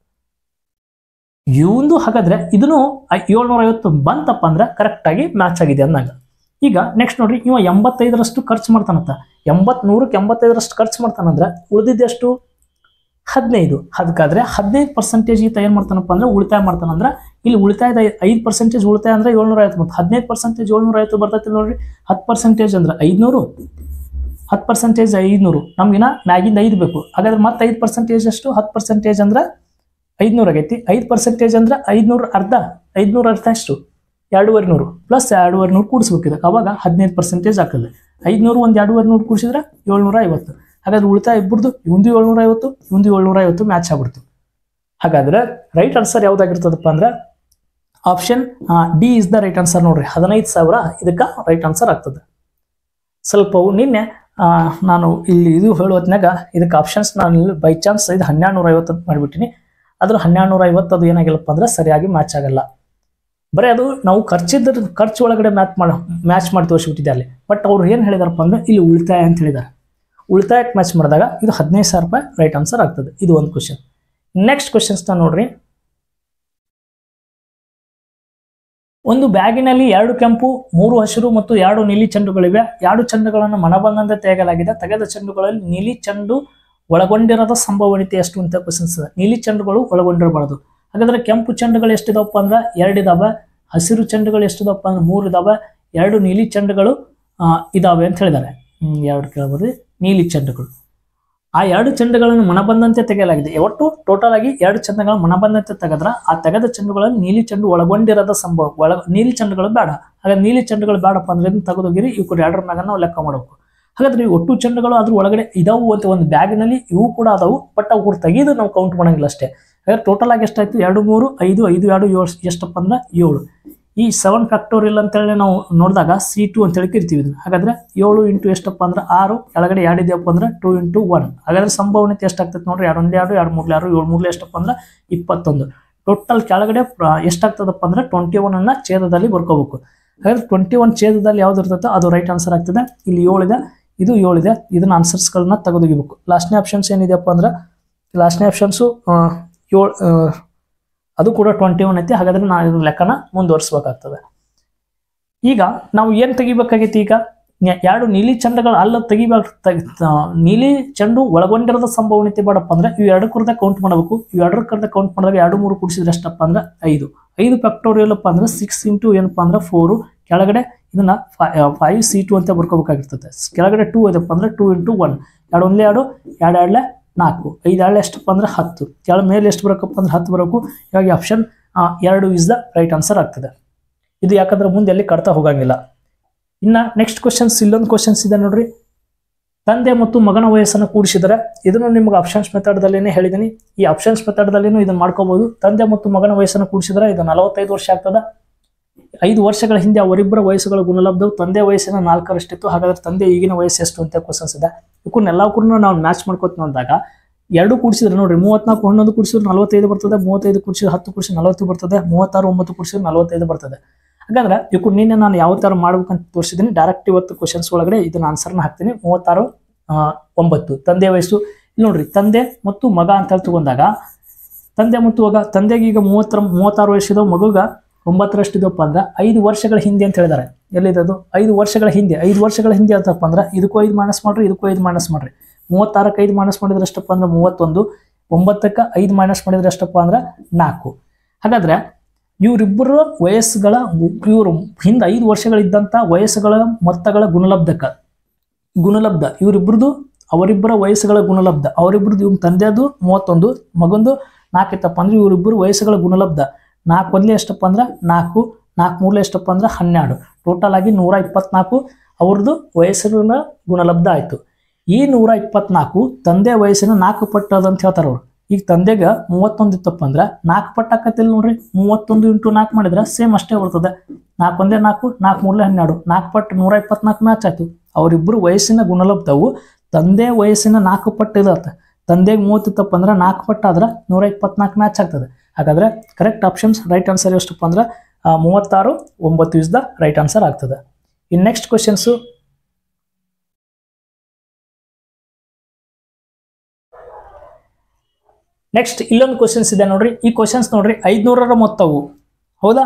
ಇವಂದು ಹಾಗಾದ್ರೆ ಇದನ್ನು ಏಳ್ನೂರ ಐವತ್ತು ಬಂತಪ್ಪ ಅಂದ್ರೆ ಕರೆಕ್ಟಾಗಿ ಮ್ಯಾಚ್ ಆಗಿದೆ ಅಂದಾಗ ಈಗ ನೆಕ್ಸ್ಟ್ ನೋಡ್ರಿ ಇವ ಎಂಬತ್ತೈದರಷ್ಟು ಖರ್ಚು ಮಾಡ್ತಾನಂತ ಎಂಬತ್ ನೂರಕ್ಕೆ ಎಂಬತ್ತೈದರಷ್ಟು ಖರ್ಚು ಮಾಡ್ತಾನಂದ್ರೆ ಉಳಿದಿದ್ದೆಷ್ಟು ಹದಿನೈದು ಅದಕ್ಕಾದ್ರೆ ಹದಿನೈದು ಪರ್ಸೆಂಟೇಜ್ ಈತ ಏನು ಮಾಡ್ತಾನಪ್ಪ ಅಂದ್ರೆ ಉಳಿತಾಯ ಮಾಡ್ತಾನಂದ್ರೆ ಇಲ್ಲಿ ಉಳಿತಾಯದ ಐದು ಪರ್ಸೆಂಟೇಜ್ ಉಳಿತಾಯ ಅಂದ್ರೆ ಏಳ್ನೂರ ಐವತ್ತು ಮತ್ತು ಹದಿನೈದು ಪರ್ಸೆಂಟೇಜ್ ಏಳ್ನೂರ ಐವತ್ತು ಬರ್ತೈತಿ ನೋಡ್ರಿ ಹತ್ತು ಪರ್ಸೆಂಟೇಜ್ ಅಂದ್ರೆ ಐದುನೂರು ಹತ್ತು ಪರ್ಸೆಂಟೇಜ್ ಐದುನೂರು ನಮ್ಗಿನ ಮ್ಯಾಗಿಂದ ಐದು ಬೇಕು ಹಾಗಾದ್ರೆ ಮತ್ತೆ ಐದು ಪರ್ಸೆಂಟೇಜ್ ಅಷ್ಟು ಹತ್ತು ಪರ್ಸೆಂಟೇಜ್ ಅಂದ್ರೆ ಐದುನೂರು ಆಗೈತಿ ಐದು ಪರ್ಸೆಂಟೇಜ್ ಅಂದ್ರೆ ಐದುನೂರು ಅರ್ಧ ಐದುನೂರು ಅರ್ಧ ಎಷ್ಟು ಎರಡೂವರೆ ನೂರು ಪ್ಲಸ್ ಎರಡೂವರೆ ನೂರು ಕೂಡಿಸ್ಬೇಕು ಇದಕ್ಕೆ ಅವಾಗ ಹದಿನೈದು ಪರ್ಸೆಂಟೇಜ್ ಆಗ್ತದೆ ಐದುನೂರು ಒಂದು ಎರಡೂವರೆ ನೂರು ಕೂಡಿಸಿದ್ರೆ ಏಳ್ನೂರ ಐವತ್ತು ಹಾಗಾದ್ರೆ ಉಳಿತಾಯ ಇಬ್ಬರದು ಇವಂದು ಏಳ್ನೂರ ಐವತ್ತು ಇವಂದು ಏಳ್ನೂರ ಐವತ್ತು ಮ್ಯಾಚ್ ಆಗ್ಬಿಡ್ತು ಹಾಗಾದ್ರೆ ರೈಟ್ ಆನ್ಸರ್ ಯಾವ್ದಾಗಿರ್ತದಪ್ಪ ಅಂದ್ರೆ option D is the right answer ನೋಡ್ರಿ ಹದಿನೈದು ಸಾವಿರ ಇದಕ್ಕೆ ರೈಟ್ ಆನ್ಸರ್ ಆಗ್ತದೆ ಸ್ವಲ್ಪ ಅವು ನಿನ್ನೆ ಆ, ನಾನು ಇಲ್ಲಿ ಇದು ಹೇಳೋ ಹೊತ್ನ್ಯಾಗ ಇದಕ್ಕೆ ಆಪ್ಷನ್ಸ್ ನಾನು ಬೈ ಚಾನ್ಸ್ ಇದು ಹನ್ನೆರಡು ನೂರ ಐವತ್ತು ಅಂತ ಮಾಡಿಬಿಟ್ಟಿನಿ ಅದ್ರ ಹನ್ನೆರಡು ನೂರ ಐವತ್ತು ಅದು ಏನಾಗಿಲ್ಲಪ್ಪ ಅಂದ್ರೆ ಸರಿಯಾಗಿ ಮ್ಯಾಚ್ ಆಗಲ್ಲ ಬರೀ ಅದು ನಾವು ಖರ್ಚಿದ್ರ ಖರ್ಚು ಒಳಗಡೆ ಮ್ಯಾಚ್ ಮಾಡಿ ಮ್ಯಾಚ್ ಮಾಡಿ ತೋರಿಸ್ಬಿಟ್ಟಿದೆ ಅಲ್ಲಿ ಬಟ್ ಅವ್ರು ಏನು ಹೇಳಿದಾರಪ್ಪ ಅಂದ್ರೆ ಇಲ್ಲಿ ಉಳಿತಾಯ ಅಂತ ಹೇಳಿದ್ದಾರೆ ಉಳಿತಾಯಕ್ಕೆ ಮ್ಯಾಚ್ ಮಾಡಿದಾಗ ಇದು ಹದಿನೈದು ಸಾವಿರ ರೂಪಾಯಿ ರೈಟ್ ಆನ್ಸರ್ ಆಗ್ತದೆ ಇದು ಒಂದು ಕ್ವಶನ್ ನೆಕ್ಸ್ಟ್ ಕ್ವಶನ್ಸ್ನ ನೋಡ್ರಿ ಒಂದು ಬ್ಯಾಗಿನಲ್ಲಿ ಎರಡು ಕೆಂಪು ಮೂರು ಹಸಿರು ಮತ್ತು ಎರಡು ನೀಲಿ ಚೆಂಡುಗಳಿವೆ ಎರಡು ಚೆಂಡುಗಳನ್ನು ಮನಬಂದಂತೆ ತೆಗೆಯಲಾಗಿದೆ ತೆಗೆದ ಚೆಂಡುಗಳಲ್ಲಿ ನೀಲಿ ಚೆಂಡು ಒಳಗೊಂಡಿರದ ಸಂಭವನೀಯತೆ ಎಷ್ಟು ಅಂತ ಕ್ವಶನ್ಸ್ ಇದೆ ನೀಲಿ ಚೆಂಡುಗಳು ಒಳಗೊಂಡಿರಬಾರದು ಹಾಗಾದ್ರೆ ಕೆಂಪು ಚೆಂಡುಗಳು ಎಷ್ಟಿದಾವಪ್ಪ ಅಂದ್ರೆ ಎರಡು ಇದಾವೆ ಹಸಿರು ಚೆಂಡುಗಳು ಎಷ್ಟಿದಾವಪ್ಪ ಅಂದ್ರೆ ಮೂರು ಇದಾವೆ ಎರಡು ನೀಲಿ ಚೆಂಡುಗಳು ಆ, ಇದಾವೆ ಅಂತ ಹೇಳಿದ್ದಾರೆ ಹ್ಮ್, ಎರಡು ಕೇಳ್ಬೋದು ನೀಲಿ ಚೆಂಡುಗಳು ಆ ಎರಡು ಚೆಂಡುಗಳನ್ನು ಮನಬಂದಂತೆ ತೆಗೆಯಲಾಗಿದೆ ಒಟ್ಟು ಟೋಟಲ್ ಆಗಿ ಎರಡು ಚೆಂಡುಗಳನ್ನು ಮನಬಂದಂತೆ ತೆಗೆದ್ರ ಆ ತೆಗೆದ ಚೆಂಡುಗಳಲ್ಲಿ ನೀಲಿ ಚೆಂಡು ಒಳಗೊಂಡಿರದ ಸಂಭವ ಒಳ ನೀಲಿ ಚೆಂಡುಗಳು ಬೇಡ ಹಾಗಾದ್ರೆ ನೀಲಿ ಚೆಂಡುಗಳು ಬೇಡಪ್ಪ ಅಂದ್ರೆ ಇದನ್ನ ತೆಗೆದೋಗಿರಿ ಇವು ಕೂಡ ಎರಡರ ಮ್ಯಾಗ ನಾವು ಲೆಕ್ಕ ಮಾಡಬೇಕು ಹಾಗಾದ್ರೆ ಈ ಒಟ್ಟು ಚೆಂಡುಗಳು ಅದ್ರ ಒಳಗಡೆ ಇದಾವು ಅಂತ ಒಂದು ಬ್ಯಾಗ್ನಲ್ಲಿ ಇವು ಕೂಡ ಅದಾವು ಬಟ್ ಅವು ಕೂಡ ತೆಗೆದು ನಾವು ಕೌಂಟ್ ಮಾಡಂಗಿಲ್ಲ ಅಷ್ಟೇ ಹಾಗಾದ್ರೆ ಟೋಟಲ್ ಆಗಿ ಎಷ್ಟಾಯ್ತು ಎರಡು ಮೂರು ಐದು ಐದು ಎರಡು ಏಳು ಎಷ್ಟಪ್ಪ ಅಂದ್ರೆ ಏಳು ಈ ಸೆವೆನ್ ಫ್ಯಾಕ್ಟೋರಿಯಲ್ ಅಂತೇಳಿ ನಾವು ನೋಡಿದಾಗ ಸಿ ಟು ಅಂತೇಳಿ ಕರಿತೀವಿ ಇದನ್ನ ಹಾಗಾದ್ರೆ ಏಳು ಇಂಟು ಎಷ್ಟಪ್ಪ ಅಂದ್ರೆ ಆರು ಕೆಳಗಡೆ ಎರಡು ಇದೆಯಪ್ಪ ಅಂದ್ರೆ ಟು ಇಂಟು ಒನ್ ಹಾಗಾದ್ರೆ ಸಂಭವನೀಯತೆ ಎಷ್ಟಾಗ್ತದೆ ನೋಡ್ರಿ ಎರಡು ಒಂದು ಎರಡು ಎರಡು ಮೂರ್ಲೆ ಆರು ಏಳು ಮೂರ್ಲೆ ಎಷ್ಟಪ್ಪ ಅಂದ್ರೆ ಇಪ್ಪತ್ತೊಂದು ಟೋಟಲ್ ಕೆಳಗಡೆ ಪ್ರ- ಎಷ್ಟಾಗ್ತದಪ್ಪ ಅಂದ್ರೆ ಟ್ವೆಂಟಿ ಒನ್ ಅನ್ನ ಛೇದದಲ್ಲಿ ಬರ್ಕೋಬೇಕು ಹಾಗಾದ್ರೆ ಟ್ವೆಂಟಿ ಒನ್ ಛೇದದಲ್ಲಿ ಯಾವ್ದು ಇರ್ತೈತೋ ಅದು ರೈಟ್ ಆನ್ಸರ್ ಆಗ್ತದೆ ಇಲ್ಲಿ ಏಳಿದೆ ಇದು ಏಳಿದೆ ಇದನ್ನ ಆನ್ಸರ್ಸ್ಗಳನ್ನ ತೆಗೆದೊಗಿಬೇಕು ಲಾಸ್ಟ್ನೇ ಆಪ್ಷನ್ಸ್ ಏನಿದೆಯಪ್ಪ ಅಂದ್ರೆ ಲಾಸ್ಟ್ನೇ ಆಪ್ಷನ್ಸು ಏಳು ಅದು ಕೂಡ ಟ್ವೆಂಟಿ ಒನ್ ಐತಿ ಹಾಗಾದ್ರೆ ನಾವು ಇದ್ರ ಲೆಕ್ಕನ ಮುಂದುವರಿಸ್ಬೇಕಾಗ್ತದೆ ಈಗ ನಾವು ಏನು ತೆಗಿಬೇಕಾಗೈತಿ ಈಗ ನ್ಯ- ಎರಡು ನೀಲಿ ಚೆಂಡುಗಳು ಅಲ್ಲ ತೆಗಿಬೇಕು ತೆಗಿ ಆ, ನೀಲಿ ಚೆಂಡು ಒಳಗೊಂಡಿರೋದ ಸಂಭವನೀಯತೆ ಬೇಡಪ್ಪ ಅಂದ್ರೆ ಇವು ಎರಡು ಕರ್ದ ಕೌಂಟ್ ಮಾಡಬೇಕು ಇವು ಎರಡರ ಕರ್ದ ಕೌಂಟ್ ಮಾಡಿದಾಗ ಎರಡು ಮೂರು ಕೂಡಿಸಿದ್ರೆ ಎಷ್ಟಪ್ಪ ಅಂದ್ರೆ ಐದು ಐದು ಫ್ಯಾಕ್ಟೋರಿಯಲ್ ಅಪ್ಪ ಅಂದ್ರೆ ಸಿಕ್ಸ್ ಇಂಟು ಏನಪ್ಪ ಅಂದ್ರೆ ಫೋರು ಕೆಳಗಡೆ ಇದನ್ನ ಫೈವ್ ಸಿ ಟು ಅಂತ ಬರ್ಕೋಬೇಕಾಗಿರ್ತದೆ ಕೆಳಗಡೆ ಟೂ ಇದಪ್ಪ ಅಂದ್ರೆ ಟೂ ಇಂಟು ಒನ್ ಎರಡು ಒಂದೇ ಎರಡು ಎರಡು ಎರಡ್ಲೆ ನಾಲ್ಕು ಐದು ಎರಡ್ಲೆ ಎಷ್ಟಪ್ಪ ಅಂದ್ರೆ ಹತ್ತು ಕೆಳ ಮೇಲೆ ಎಷ್ಟು ಬರಬೇಕಪ್ಪ ಅಂದ್ರೆ ಹತ್ತು ಬರಬೇಕು ಇವಾಗ ಆಪ್ಷನ್ ಎರಡು ಇಸ್ ದ ರೈಟ್ ಆನ್ಸರ್ ಆಗ್ತದೆ ಇದು ಯಾಕಂದ್ರೆ ಮುಂದೆ ಎಲ್ಲಿ ಕಟ್ತಾ ಹೋಗಂಗಿಲ್ಲ ಇನ್ನ ನೆಕ್ಸ್ಟ್ ಕ್ವಶನ್ಸ್ ಇಲ್ಲೊಂದು ಕ್ವಶನ್ಸ್ ಇದೆ ನೋಡ್ರಿ ತಂದೆ ಮತ್ತು ಮಗನ ವಯಸ್ಸನ್ನು ಕೂಡಿಸಿದರೆ ಇದನ್ನು ನಿಮ್ಗೆ ಆಪ್ಷನ್ಸ್ ಮೆಥಡ್ದಲ್ಲಿನೇ ಹೇಳಿದ್ದೀನಿ ಈ ಆಪ್ಷನ್ಸ್ ಮೆಥಡ್ದಲ್ಲಿನೂ ಇದನ್ನು ಮಾಡ್ಕೋಬಹುದು ತಂದೆ ಮತ್ತು ಮಗನ ವಯಸ್ಸನ್ನು ಕೂಡಿಸಿದರೆ ಇದು ನಲವತ್ತೈದು ವರ್ಷ ಆಗ್ತದ ಐದು ವರ್ಷಗಳ ಹಿಂದೆ ಅವರಿಬ್ಬರ ವಯಸ್ಸುಗಳ ಗುಣಲಬ್ಧವು ತಂದೆ ವಯಸ್ಸಿನ ನಾಲ್ಕರಷ್ಟಿತ್ತು ಹಾಗಾದ್ರೆ ತಂದೆ ಈಗಿನ ವಯಸ್ಸು ಎಷ್ಟು ಅಂತ ಕ್ವಶನ್ಸ್ ಇದೆ ಇವಕ್ಕನ್ನೆಲ್ಲ ಕೂಡ ನಾವು ಮ್ಯಾಚ್ ಮಾಡ್ಕೋತ ನೋಡಿದಾಗ ಎರಡು ಕೂಡಿಸಿದ್ರೆ ನೋಡ್ರಿ ಮೂವತ್ನಾಲ್ಕು ಹನ್ನೊಂದು ಕೂಡಿಸಿದ್ರೆ ನಲವತ್ತೈದು ಬರ್ತದೆ ಮೂವತ್ತೈದು ಕೂಡಿಸಿದ್ರೆ ಹತ್ತು ಕೂಡಿಸಿದ್ರೆ ನಲವತ್ತು ಬರ್ತದೆ ಮೂವತ್ತಾರು ಒಂಬತ್ತು ಕೂಡಿಸಿದ್ರೆ ನಲವತ್ತೈದು ಬರ್ತದೆ ಹಾಗಾದ್ರೆ ಇವಕ್ಕೂ ನಿನ್ನೆ ನಾನು ಯಾವ ಥರ ಮಾಡ್ಬೇಕಂತ ತೋರಿಸಿದ್ದೀನಿ ಡೈರೆಕ್ಟ್ ಇವತ್ತು ಕ್ವಶನ್ಸ್ ಒಳಗಡೆ ಇದನ್ನ ಆನ್ಸರ್ನ ಹಾಕ್ತೀನಿ ಮೂವತ್ತಾರು ಆ, ಒಂಬತ್ತು ತಂದೆ ವಯಸ್ಸು ಇಲ್ಲಿ ನೋಡ್ರಿ ತಂದೆ ಮತ್ತು ಮಗ ಅಂತ ಹೇಳಿ ತಗೊಂಡಾಗ ತಂದೆ ಮತ್ತು ಮಗ ತಂದೆಗೆ ಈಗ ಮೂವತ್ತರ ಮೂವತ್ತಾರು ವಯಸ್ಸಿದ ಮಗುಗ ಒಂಬತ್ತರಷ್ಟಿದಪ್ಪ ಅಂದ್ರೆ ಐದು ವರ್ಷಗಳ ಹಿಂದೆ ಅಂತ ಹೇಳಿದ್ದಾರೆ ಎಲ್ಲಿದದು ಐದು ವರ್ಷಗಳ ಹಿಂದೆ ಐದು ವರ್ಷಗಳ ಹಿಂದೆ ಅಂತಪ್ಪ ಅಂದ್ರೆ ಇದಕ್ಕೂ ಐದು ಮೈನಸ್ ಮಾಡ್ರಿ ಇದಕ್ಕೂ ಐದು ಮೈನಸ್ ಮಾಡ್ರಿ ಮೂವತ್ತಾರಕ್ಕೆ ಐದು ಮೈನಸ್ ಮಾಡಿದ್ರೆ ಎಷ್ಟಪ್ಪ ಅಂದ್ರೆ ಮೂವತ್ತೊಂದು ಒಂಬತ್ತಕ್ಕೆ ಐದು ಮೈನಸ್ ಮಾಡಿದ್ರೆ ಎಷ್ಟಪ್ಪ ಅಂದ್ರೆ ನಾಲ್ಕು ಹಾಗಾದ್ರೆ ಇವರಿಬ್ಬರ ವಯಸ್ಸುಗಳ ಇವರು ಹಿಂದೆ ಐದು ವರ್ಷಗಳಿದ್ದಂಥ ವಯಸ್ಸುಗಳ ಮೊತ್ತಗಳ ಗುಣಲಬ್ಧಕ ಗುಣಲಬ್ಧ ಇವರಿಬ್ಬರದು ಅವರಿಬ್ಬರ ವಯಸ್ಸುಗಳ ಗುಣಲಬ್ಧ ಅವರಿಬ್ಬರದು ಇವ್ನ ತಂದೆದು ಮೂವತ್ತೊಂದು ಮಗಂದು ನಾಲ್ಕು ಇತ್ತಪ್ಪ ಅಂದ್ರೆ ಇವರಿಬ್ಬರು ವಯಸ್ಸುಗಳ ಗುಣಲಬ್ಧ ನಾಲ್ಕು ಒಂದ್ಲೆ ಎಷ್ಟಪ್ಪ ಅಂದ್ರೆ ನಾಲ್ಕು ನಾಲ್ಕು ಮೂರಲೆ ಎಷ್ಟಪ್ಪ ಅಂದ್ರೆ ಹನ್ನೆರಡು ಟೋಟಲ್ ಆಗಿ ನೂರ ಇಪ್ಪತ್ನಾಲ್ಕು ಅವ್ರದ್ದು ವಯಸ್ಸಿನ ಗುಣಲಬ್ಧ ಆಯಿತು ಈ ನೂರ ಇಪ್ಪತ್ನಾಲ್ಕು ತಂದೆ ವಯಸ್ಸಿನ ನಾಲ್ಕು ಪಟ್ಟು ಅದಂತ ಹೇಳ್ತಾರೆ ಅವ್ರು ಈಗ ತಂದೆಗೆ ಮೂವತ್ತೊಂದು ಇತ್ತಪ್ಪ ಅಂದ್ರೆ ನಾಲ್ಕು ಪಟ್ಟು ಆಕತಿಲ್ಲ ನೋಡ್ರಿ ಮೂವತ್ತೊಂದು ಇಂಟು ನಾಲ್ಕು ಮಾಡಿದ್ರೆ ಸೇಮ್ ಅಷ್ಟೇ ಬರ್ತದೆ ನಾಲ್ಕು ಒಂದೇ ನಾಲ್ಕು ನಾಲ್ಕು ಮೂರಲೆ ಹನ್ನೆರಡು ನಾಲ್ಕು ಪಟ್ಟು ನೂರ ಇಪ್ಪತ್ನಾಲ್ಕು ಮ್ಯಾಚ್ ಆಯ್ತು ಅವರಿಬ್ಬರು ವಯಸ್ಸಿನ ಗುಣಲಬ್ಧವು ತಂದೆ ವಯಸ್ಸಿನ ನಾಲ್ಕು ಪಟ್ಟು ಇರತ್ತೆ ತಂದೆಗೆ ಮೂವತ್ತಿತ್ತಪ್ಪ ಅಂದ್ರೆ ನಾಲ್ಕು ಪಟ್ಟು ಆದ್ರೆ ನೂರ ಇಪ್ಪತ್ನಾಲ್ಕು ಮ್ಯಾಚ್ ಆಗ್ತದೆ ಹಾಗಾದ್ರೆ ಕರೆಕ್ಟ್ ಆಪ್ಷನ್ಸ್ ರೈಟ್ ಆನ್ಸರ್ ಎಷ್ಟಪ್ಪ ಅಂದ್ರೆ ಆ, ಮೂವತ್ತಾರು ಒಂಬತ್ತು ಇಸ್ ದ ರೈಟ್ ಆನ್ಸರ್ ಆಗ್ತದೆ ಇನ್ ನೆಕ್ಸ್ಟ್ ಕ್ವಶನ್ಸು ನೆಕ್ಸ್ಟ್ ಇಲ್ಲೊಂದು ಕ್ವಶನ್ಸ್ ಇದೆ ನೋಡ್ರಿ ಈ ಕ್ವಶನ್ಸ್ ನೋಡ್ರಿ ಐದ್ನೂರರ ಮೊತ್ತವು ಹೌದಾ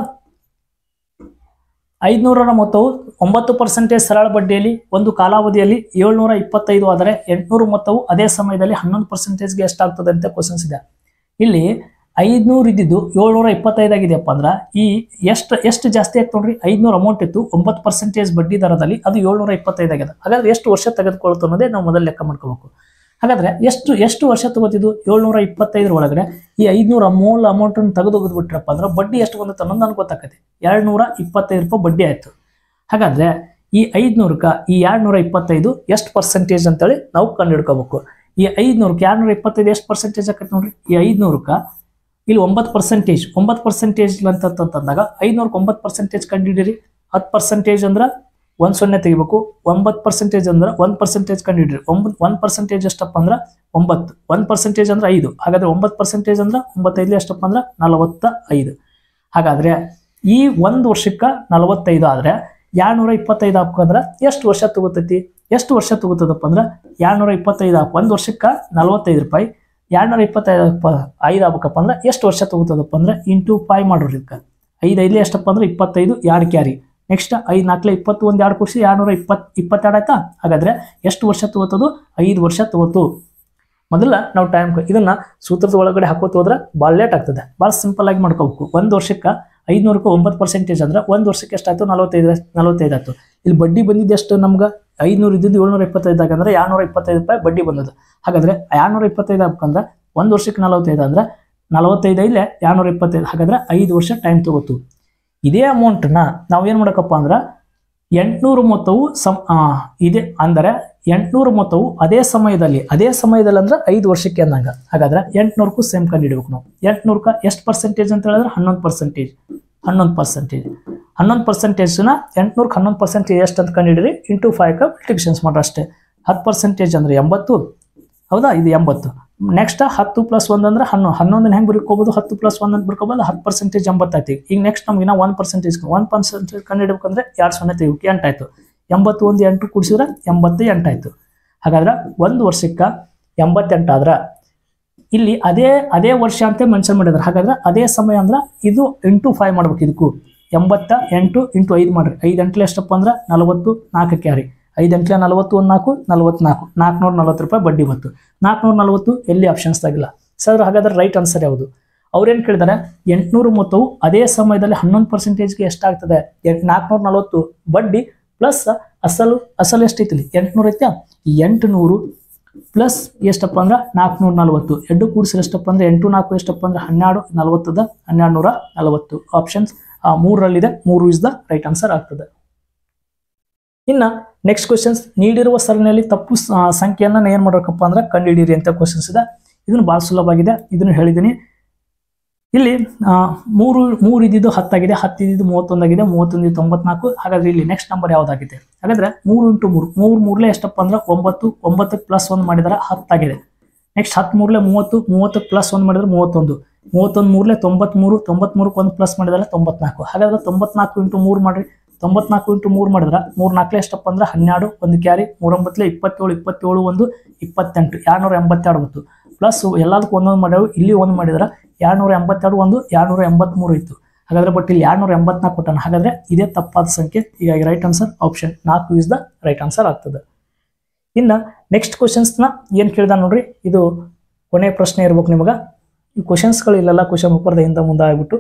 ಐದ್ನೂರರ ಮೊತ್ತವು ಒಂಬತ್ತು ಪರ್ಸೆಂಟೇಜ್ ಸರಳ ಬಡ್ಡಿಯಲ್ಲಿ ಒಂದು ಕಾಲಾವಧಿಯಲ್ಲಿ ಏಳ್ನೂರ ಇಪ್ಪತ್ತೈದು ಆದರೆ ಎಂಟ್ನೂರು ಮೊತ್ತವು ಅದೇ ಸಮಯದಲ್ಲಿ ಹನ್ನೊಂದು ಪರ್ಸೆಂಟೇಜ್ಗೆ ಎಷ್ಟಾಗ್ತದೆ ಅಂತ ಕ್ವಶನ್ಸ್ ಇದೆ ಇಲ್ಲಿ ಐದ್ನೂರು ಇದ್ದಿದ್ದು ಏಳ್ನೂರ ಇಪ್ಪತ್ತೈದು ಆಗಿದೆಯಪ್ಪ ಅಂದ್ರೆ ಈ ಎಷ್ಟು ಎಷ್ಟು ಜಾಸ್ತಿ ಆಯ್ತು ನೋಡ್ರಿ ಐದ್ನೂರು ಅಮೌಂಟ್ ಇತ್ತು ಒಂಬತ್ತು ಪರ್ಸೆಂಟೇಜ್ ಬಡ್ಡಿ ದರದಲ್ಲಿ ಅದು ಏಳ್ನೂರ ಇಪ್ಪತ್ತೈದು ಆಗಿದೆ ಹಾಗಾದ್ರೆ ಎಷ್ಟು ವರ್ಷ ತೆಗೆದುಕೊಳ್ತು ಅನ್ನೋದೇ ನಾವು ಮೊದಲು ಲೆಕ್ಕ ಮಾಡ್ಕೋಬೇಕು ಹಾಗಾದ್ರೆ ಎಷ್ಟು ಎಷ್ಟು ವರ್ಷ ತಗೋತಿದ್ದು ಏಳ್ನೂರ ಇಪ್ಪತ್ತೈದರ ಒಳಗಡೆ ಈ ಐದ್ನೂರ ಮೂಲ ಅಮೌಂಟನ್ನು ತೆಗೆದು ಬಿಟ್ರಪ್ಪ ಅಂದ್ರೆ ಬಡ್ಡಿ ಎಷ್ಟು ಬಂದೈತೆ ಅನ್ನೋದು ನನಗೆ ಗೊತ್ತಾಕತಿ ಎರಡು ನೂರ ಇಪ್ಪತ್ತೈದು ರೂಪಾಯಿ ಬಡ್ಡಿ ಆಯಿತು ಹಾಗಾದ್ರೆ ಈ ಐದ್ನೂರಕ್ಕೆ ಈ ಎರಡ್ನೂರ ಇಪ್ಪತ್ತೈದು ಎಷ್ಟು ಪರ್ಸೆಂಟೇಜ್ ಅಂತೇಳಿ ನಾವು ಕಂಡು ಹಿಡ್ಕೋಬೇಕು ಈ ಐದ್ನೂರಕ್ಕೆ ಎರಡ್ನೂರ ಇಪ್ಪತ್ತೈದು ಎಷ್ಟು ಪರ್ಸೆಂಟೇಜ್ ಆಕೈತೆ ನೋಡ್ರಿ ಈ ಐದ್ನೂರಕ್ಕೆ ಇಲ್ಲಿ ಒಂಬತ್ತು ಪರ್ಸೆಂಟೇಜ್ ಒಂಬತ್ತು ಪರ್ಸೆಂಟೇಜ್ ಅಂತಂದಾಗ ಐದ್ನೂರಕ್ಕೆ ಒಂಬತ್ತು ಪರ್ಸೆಂಟೇಜ್ ಕಂಡುಹಿಡಿರಿ ಹತ್ತು ಪರ್ಸೆಂಟೇಜ್ ಅಂದ್ರೆ ಒಂದು ಸೊನ್ನೆ ತೆಗಿಬೇಕು ಒಂಬತ್ತು ಪರ್ಸೆಂಟೇಜ್ ಅಂದ್ರೆ ಒಂದು ಪರ್ಸೆಂಟೇಜ್ ಕಂಡುಹಿಡ್ರಿ ಒಂಬತ್ತು ಒಂದು ಪರ್ಸೆಂಟೇಜ್ ಎಷ್ಟಪ್ಪ ಅಂದ್ರೆ ಒಂಬತ್ತು ಒಂದು ಪರ್ಸೆಂಟೇಜ್ ಅಂದ್ರೆ ಐದು ಹಾಗಾದ್ರೆ ಒಂಬತ್ತು ಪರ್ಸೆಂಟೇಜ್ ಅಂದ್ರೆ ಒಂಬತ್ತೈದು ಎಷ್ಟಪ್ಪ ಅಂದ್ರೆ ನಲವತ್ತ ಐದು ಹಾಗಾದ್ರೆ ಈ ಒಂದು ವರ್ಷಕ್ಕೆ ನಲವತ್ತೈದು ಆದ್ರೆ ಎರಡ್ನೂರ ಇಪ್ಪತ್ತೈದು ಹಾಕಂದ್ರೆ ಎಷ್ಟು ವರ್ಷ ತಗೋತೈತಿ ಎಷ್ಟು ವರ್ಷ ತಗೋತದಪ್ಪ ಅಂದ್ರೆ ಎರಡ್ನೂರ ಇಪ್ಪತ್ತೈದು ಹಾಕ್ ಒಂದು ವರ್ಷಕ್ಕೆ ನಲವತ್ತೈದು ರೂಪಾಯಿ ಎರಡ್ನೂರ ಇಪ್ಪತ್ತೈದು ಪ- ಐದು ಆಗ್ಬೇಕಪ್ಪ ಅಂದ್ರೆ ಎಷ್ಟು ವರ್ಷ ತಗೋತದಪ್ಪ ಅಂದ್ರೆ ಇಂಟು ಫೈವ್ ಮಾಡ್ರಿ ಇದಕ್ಕೆ ಐದು ಐದಲೇ ಎಷ್ಟಪ್ಪ ಅಂದ್ರೆ ಇಪ್ಪತ್ತೈದು ಎರಡು ಕ್ಯಾರಿ ನೆಕ್ಸ್ಟ್ ಐದು ನಾಲ್ಕಲೆ ಇಪ್ಪತ್ತು ಒಂದು ಎರಡು ಕೂಡಿಸಿ ಎರಡು ನೂರ ಇಪ್ಪತ್ತು ಇಪ್ಪತ್ತೆರಡು ಆಯ್ತಾ ಹಾಗಾದ್ರೆ ಎಷ್ಟು ವರ್ಷ ತಗೋತದು ಐದು ವರ್ಷ ತಗೋತು ಮೊದಲ ನಾವು ಟೈಮ್ ಇದನ್ನ ಸೂತ್ರದ ಒಳಗಡೆ ಹಾಕೋತ ಹೋದ್ರೆ ಭಾಳ ಲೇಟ್ ಆಗ್ತದೆ ಭಾಳ ಸಿಂಪಲ್ ಆಗಿ ಮಾಡ್ಕೋಬೇಕು ಒಂದು ವರ್ಷಕ್ಕೆ ಐದುನೂರಕ್ಕೆ ಒಂಬತ್ತು ಪರ್ಸೆಂಟೇಜ್ ಅಂದ್ರೆ ಒಂದು ವರ್ಷಕ್ಕೆ ಎಷ್ಟಾಯ್ತು ನಲವತ್ತೈದು ನಲವತ್ತೈದು ಆಯ್ತು ಇಲ್ಲಿ ಬಡ್ಡಿ ಬಂದಿದ್ದು ಎಷ್ಟು ನಮ್ಗೆ ಐದುನೂರು ಇದ್ದಿದ್ದು ಏಳ್ನೂರ ಇಪ್ಪತ್ತೈದು ಅಂದ್ರೆ ಎರಡ್ನೂರ ಇಪ್ಪತ್ತೈದು ರೂಪಾಯಿ ಬಡ್ಡಿ ಬಂದದ್ದು ಹಾಗಾದ್ರೆ ಎರಡ್ನೂರ ಇಪ್ಪತ್ತೈದು ಹಾಕಂದ್ರೆ ಒಂದು ವರ್ಷಕ್ಕೆ ನಲವತ್ತೈದು ಅಂದ್ರೆ ನಲವತ್ತೈದು ಐದಲೆ ಎರಡ್ನೂರ ಇಪ್ಪತ್ತೈದು ಹಾಗಾದ್ರೆ ಐದು ವರ್ಷ ಟೈಮ್ ತಗೋತು ಇದೇ ಅಮೌಂಟ್ನ ನಾವು ಏನು ಮಾಡಬೇಕಪ್ಪ ಅಂದ್ರೆ ಎಂಟುನೂರು ಮೊತ್ತವು ಸಮ್ ಆ, ಇದೆ ಅಂದರೆ ಎಂಟುನೂರು ಮೊತ್ತವು ಅದೇ ಸಮಯದಲ್ಲಿ ಅದೇ ಸಮಯದಲ್ಲಿ ಅಂದ್ರೆ ಐದು ವರ್ಷಕ್ಕೆ ಅಂದಂಗ ಹಾಗಾದ್ರೆ ಎಂಟುನೂರಕ್ಕೂ ಸೇಮ್ ಕಂಡು ಹಿಡಿಬೇಕು ನಾವು ಎಂಟುನೂರಕ್ಕೆ ಎಷ್ಟು ಪರ್ಸೆಂಟೇಜ್ ಅಂತ ಹೇಳಿದ್ರೆ ಹನ್ನೊಂದು ಪರ್ಸೆಂಟೇಜ್ ಹನ್ನೊಂದು ಪರ್ಸೆಂಟೇಜ್ ಹನ್ನೊಂದು ಪರ್ಸೆಂಟೇಜ್ನ ಎಂಟುನೂರಕ್ಕೆ ಹನ್ನೊಂದು ಪರ್ಸೆಂಟೇಜ್ ಎಷ್ಟು ಅಂತ ಕಂಡುಹಿಡಿರಿ ಇಂಟು ಫೈವ್ ಮಲ್ಟಿಪ್ಲಿಕೇಶನ್ಸ್ ಮಾಡ್ರಿ ಅಷ್ಟೇ ಹತ್ತು ಪರ್ಸೆಂಟೇಜ್ ಅಂದ್ರೆ ಎಂಬತ್ತು ಹೌದಾ ಇದು ಎಂಬತ್ತು ನೆಕ್ಸ್ಟ್ ಹತ್ತು ಪ್ಲಸ್ ಒಂದು ಅಂದ್ರೆ ಹನ್ನೊ ಹನ್ನೊಂದನ್ನ ಹೆಂಗೆ ಬರ್ಕೋಬೋದು ಹತ್ತು ಪ್ಲಸ್ ಒಂದು ಅಂತ ಬರ್ಕೋಬೋದು ಹತ್ತು ಪರ್ಸೆಂಟೇಜ್ ಎಂಬತ್ತಾಯ್ತು ಈಗ ನೆಕ್ಸ್ಟ್ ನಮ್ಗೆ ಇನ್ನೂ ಒನ್ ಪರ್ಸೆಂಟೇಜ್ ಒನ್ ಪರ್ಸೆಂಟೇಜ್ ಕಂಡುಹಿಡ್ಬೇಕಂದ್ರೆ ಎರಡು ಸೊನ್ನೆ ತೆಗಿಬೇಕು ಎಂಟಾಯ್ತು ಎಂಬತ್ತು ಒಂದು ಎಂಟು ಕೂಡಿಸಿದ್ರೆ ಎಂಬತ್ತು ಎಂಟಾಯ್ತು ಹಾಗಾದ್ರೆ ಒಂದು ವರ್ಷಕ್ಕೆ ಎಂಬತ್ತೆಂಟು ಆದ್ರೆ ಇಲ್ಲಿ ಅದೇ ಅದೇ ವರ್ಷ ಅಂತ ಮೆನ್ಷನ್ ಮಾಡಿದ್ದಾರೆ ಹಾಗಾದ್ರೆ ಅದೇ ಸಮಯ ಅಂದ್ರೆ ಇದು ಇಂಟು ಫೈವ್ ಮಾಡ್ಬೇಕು ಇದಕ್ಕೂ ಎಂಬತ್ತ ಎಂಟು ಇಂಟು ಐದು ಮಾಡ್ರಿ ಐದು ಎಂಟ್ಲೆ ಎಷ್ಟಪ್ಪ ಅಂದ್ರೆ ನಲವತ್ತು ನಾಲ್ಕು ಕ್ಯಾರಿ ಐದು ಎಂಟ್ಲೆ ನಲವತ್ತು ಒಂದು ನಾಲ್ಕು ನಲವತ್ನಾಲ್ಕು ನಾಲ್ಕುನೂರ ನಲವತ್ತು ರೂಪಾಯಿ ಬಡ್ಡಿ ಬಂತು ನಾಲ್ಕುನೂರ ನಲವತ್ತು ಎಲ್ಲಿ ಆಪ್ಷನ್ಸ್ ಆಗಿಲ್ಲ ಸರ್ ಹಾಗಾದ್ರೆ ರೈಟ್ ಆನ್ಸರ್ ಯಾವುದು ಅವ್ರೇನು ಕೇಳಿದಾರೆ ಎಂಟುನೂರು ಮೊತ್ತವು ಅದೇ ಸಮಯದಲ್ಲಿ ಹನ್ನೊಂದು ಪರ್ಸೆಂಟೇಜ್ಗೆ ಎಷ್ಟಾಗ್ತದೆ ಎಂಟು ನಾಲ್ಕುನೂರ ನಲವತ್ತು ಬಡ್ಡಿ ಪ್ಲಸ್ ಅಸಲು ಅಸಲು ಎಷ್ಟೈತಿಲಿ ಎಂಟುನೂರು ಐತ್ಯಾ ಈ ಎಂಟುನೂರು ಪ್ಲಸ್ ಎಷ್ಟಪ್ಪ ಅಂದ್ರೆ ನಾಲ್ಕುನೂರ ನಲವತ್ತು ಎರಡು ಕೂಡಿಸಿ ಎಷ್ಟಪ್ಪ ಅಂದ್ರೆ ಎಂಟು ನಾಲ್ಕು ಎಷ್ಟಪ್ಪ ಅಂದ್ರೆ ಹನ್ನೆರಡು ನಲವತ್ತದ ಹನ್ನೆರಡು ನೂರ ನಲವತ್ತು ಆಪ್ಷನ್ಸ್ ಮೂರರಲ್ಲಿದೆ ಮೂರು ಇಸ್ ದ ರೈಟ್ ಆನ್ಸರ್ ಆಗ್ತದೆ ಇನ್ನು ನೆಕ್ಸ್ಟ್ ಕ್ವಶನ್ಸ್ ನೀಡಿರುವ ಸರಣಿಯಲ್ಲಿ ತಪ್ಪು ಸ- ಆ, ಸಂಖ್ಯೆಯನ್ನ ಏನು ಮಾಡಬೇಕಪ್ಪ ಅಂದ್ರೆ ಕಂಡುಹಿಡಿಯಿರಿ ಅಂತ ಕ್ವಶನ್ಸ್ ಇದೆ ಇದನ್ನು ಭಾಳ ಸುಲಭವಾಗಿದೆ ಇದನ್ನು ಹೇಳಿದ್ದೀನಿ ಇಲ್ಲಿ ಆ, ಮೂರು ಮೂರು ಇದ್ದಿದ್ದು ಹತ್ತಾಗಿದೆ ಹತ್ತು ಇದ್ದಿದ್ದು ಮೂವತ್ತೊಂದಾಗಿದೆ ಮೂವತ್ತೊಂದು ತೊಂಬತ್ನಾಲ್ಕು ಹಾಗಾದ್ರೆ ಇಲ್ಲಿ ನೆಕ್ಸ್ಟ್ ನಂಬರ್ ಯಾವುದಾಗಿದೆ ಹಾಗಾದ್ರೆ ಮೂರು ಇಂಟು ಮೂರು ಮೂರು ಮೂರಲೆ ಎಷ್ಟಪ್ಪ ಅಂದ್ರೆ ಒಂಬತ್ತು ಒಂಬತ್ತಕ್ಕೆ ಪ್ಲಸ್ ಒಂದು ಮಾಡಿದರೆ ಹತ್ತಾಗಿದೆ ನೆಕ್ಸ್ಟ್ ಹತ್ತು ಮೂರಲೆ ಮೂವತ್ತು ಮೂವತ್ತಕ್ಕೆ ಪ್ಲಸ್ ಒಂದು ಮಾಡಿದ್ರೆ ಮೂವತ್ತೊಂದು ಮೂವತ್ತೊಂದು ಮೂರಲೆ ತೊಂಬತ್ಮೂರು ತೊಂಬತ್ಮೂರಕ್ಕೆ ಒಂದು ಪ್ಲಸ್ ಮಾಡಿದ್ರೆ ತೊಂಬತ್ನಾಲ್ಕು ಹಾಗಾದ್ರೆ ತೊಂಬತ್ನಾಲ್ಕು ಇಂಟು ಮೂರು ಮಾಡ್ರಿ ತೊಂಬತ್ನಾಲ್ಕು ಇಂಟು ಮೂರು ಮಾಡಿದ್ರೆ ಮೂರು ನಾಲ್ಕಲೆ ಎಷ್ಟಪ್ಪ ಅಂದ್ರೆ ಹನ್ನೆರಡು ಒಂದು ಕ್ಯಾರಿ ಮೂರೊಂಬತ್ತಲೆ ಇಪ್ಪತ್ತೇಳು ಇಪ್ಪತ್ತೇಳು ಒಂದು ಇಪ್ಪತ್ತೆಂಟು ಎರಡುನೂರ ಎಂಬತ್ತೆರಡು ಬಂತು ಪ್ಲಸ್ ಎಲ್ಲದಕ್ಕೂ ಒಂದೊಂದು ಮಾಡ್ಯಾವು ಇಲ್ಲಿ ಒಂದು ಮಾಡಿದ್ರೆ ಎರಡುನೂರ ಎಂಬತ್ತೆರಡು ಒಂದು ಎರಡುನೂರ ಎಂಬತ್ಮೂರು ಇತ್ತು ಹಾಗಾದ್ರೆ ಬಟ್ ಇಲ್ಲಿ ಎರಡುನೂರ ಎಂಬತ್ನಾಲ್ಕು ಕೊಟ್ಟಾನ ಹಾಗಾದ್ರೆ ಇದೇ ತಪ್ಪಾದ ಸಂಖ್ಯೆ ಹೀಗಾಗಿ ರೈಟ್ ಆನ್ಸರ್ ಆಪ್ಷನ್ ನಾಲ್ಕು ಇಸ್ ದ ರೈಟ್ ಆನ್ಸರ್ ಆಗ್ತದೆ ಇನ್ನು ನೆಕ್ಸ್ಟ್ ಕ್ವಶನ್ಸ್ನ ಏನು ಕೇಳ್ದ ನೋಡ್ರಿ ಇದು ಕೊನೆಯ ಪ್ರಶ್ನೆ ಇರ್ಬೇಕು ನಿಮಗೆ ಈ ಕ್ವಶನ್ಸ್ಗಳು ಇಲ್ಲೆಲ್ಲ ಕ್ವಶನ್ ಪೇಪರ್ದ ಹಿಂದೆ ಮುಂದೆ ಆಗ್ಬಿಟ್ಟು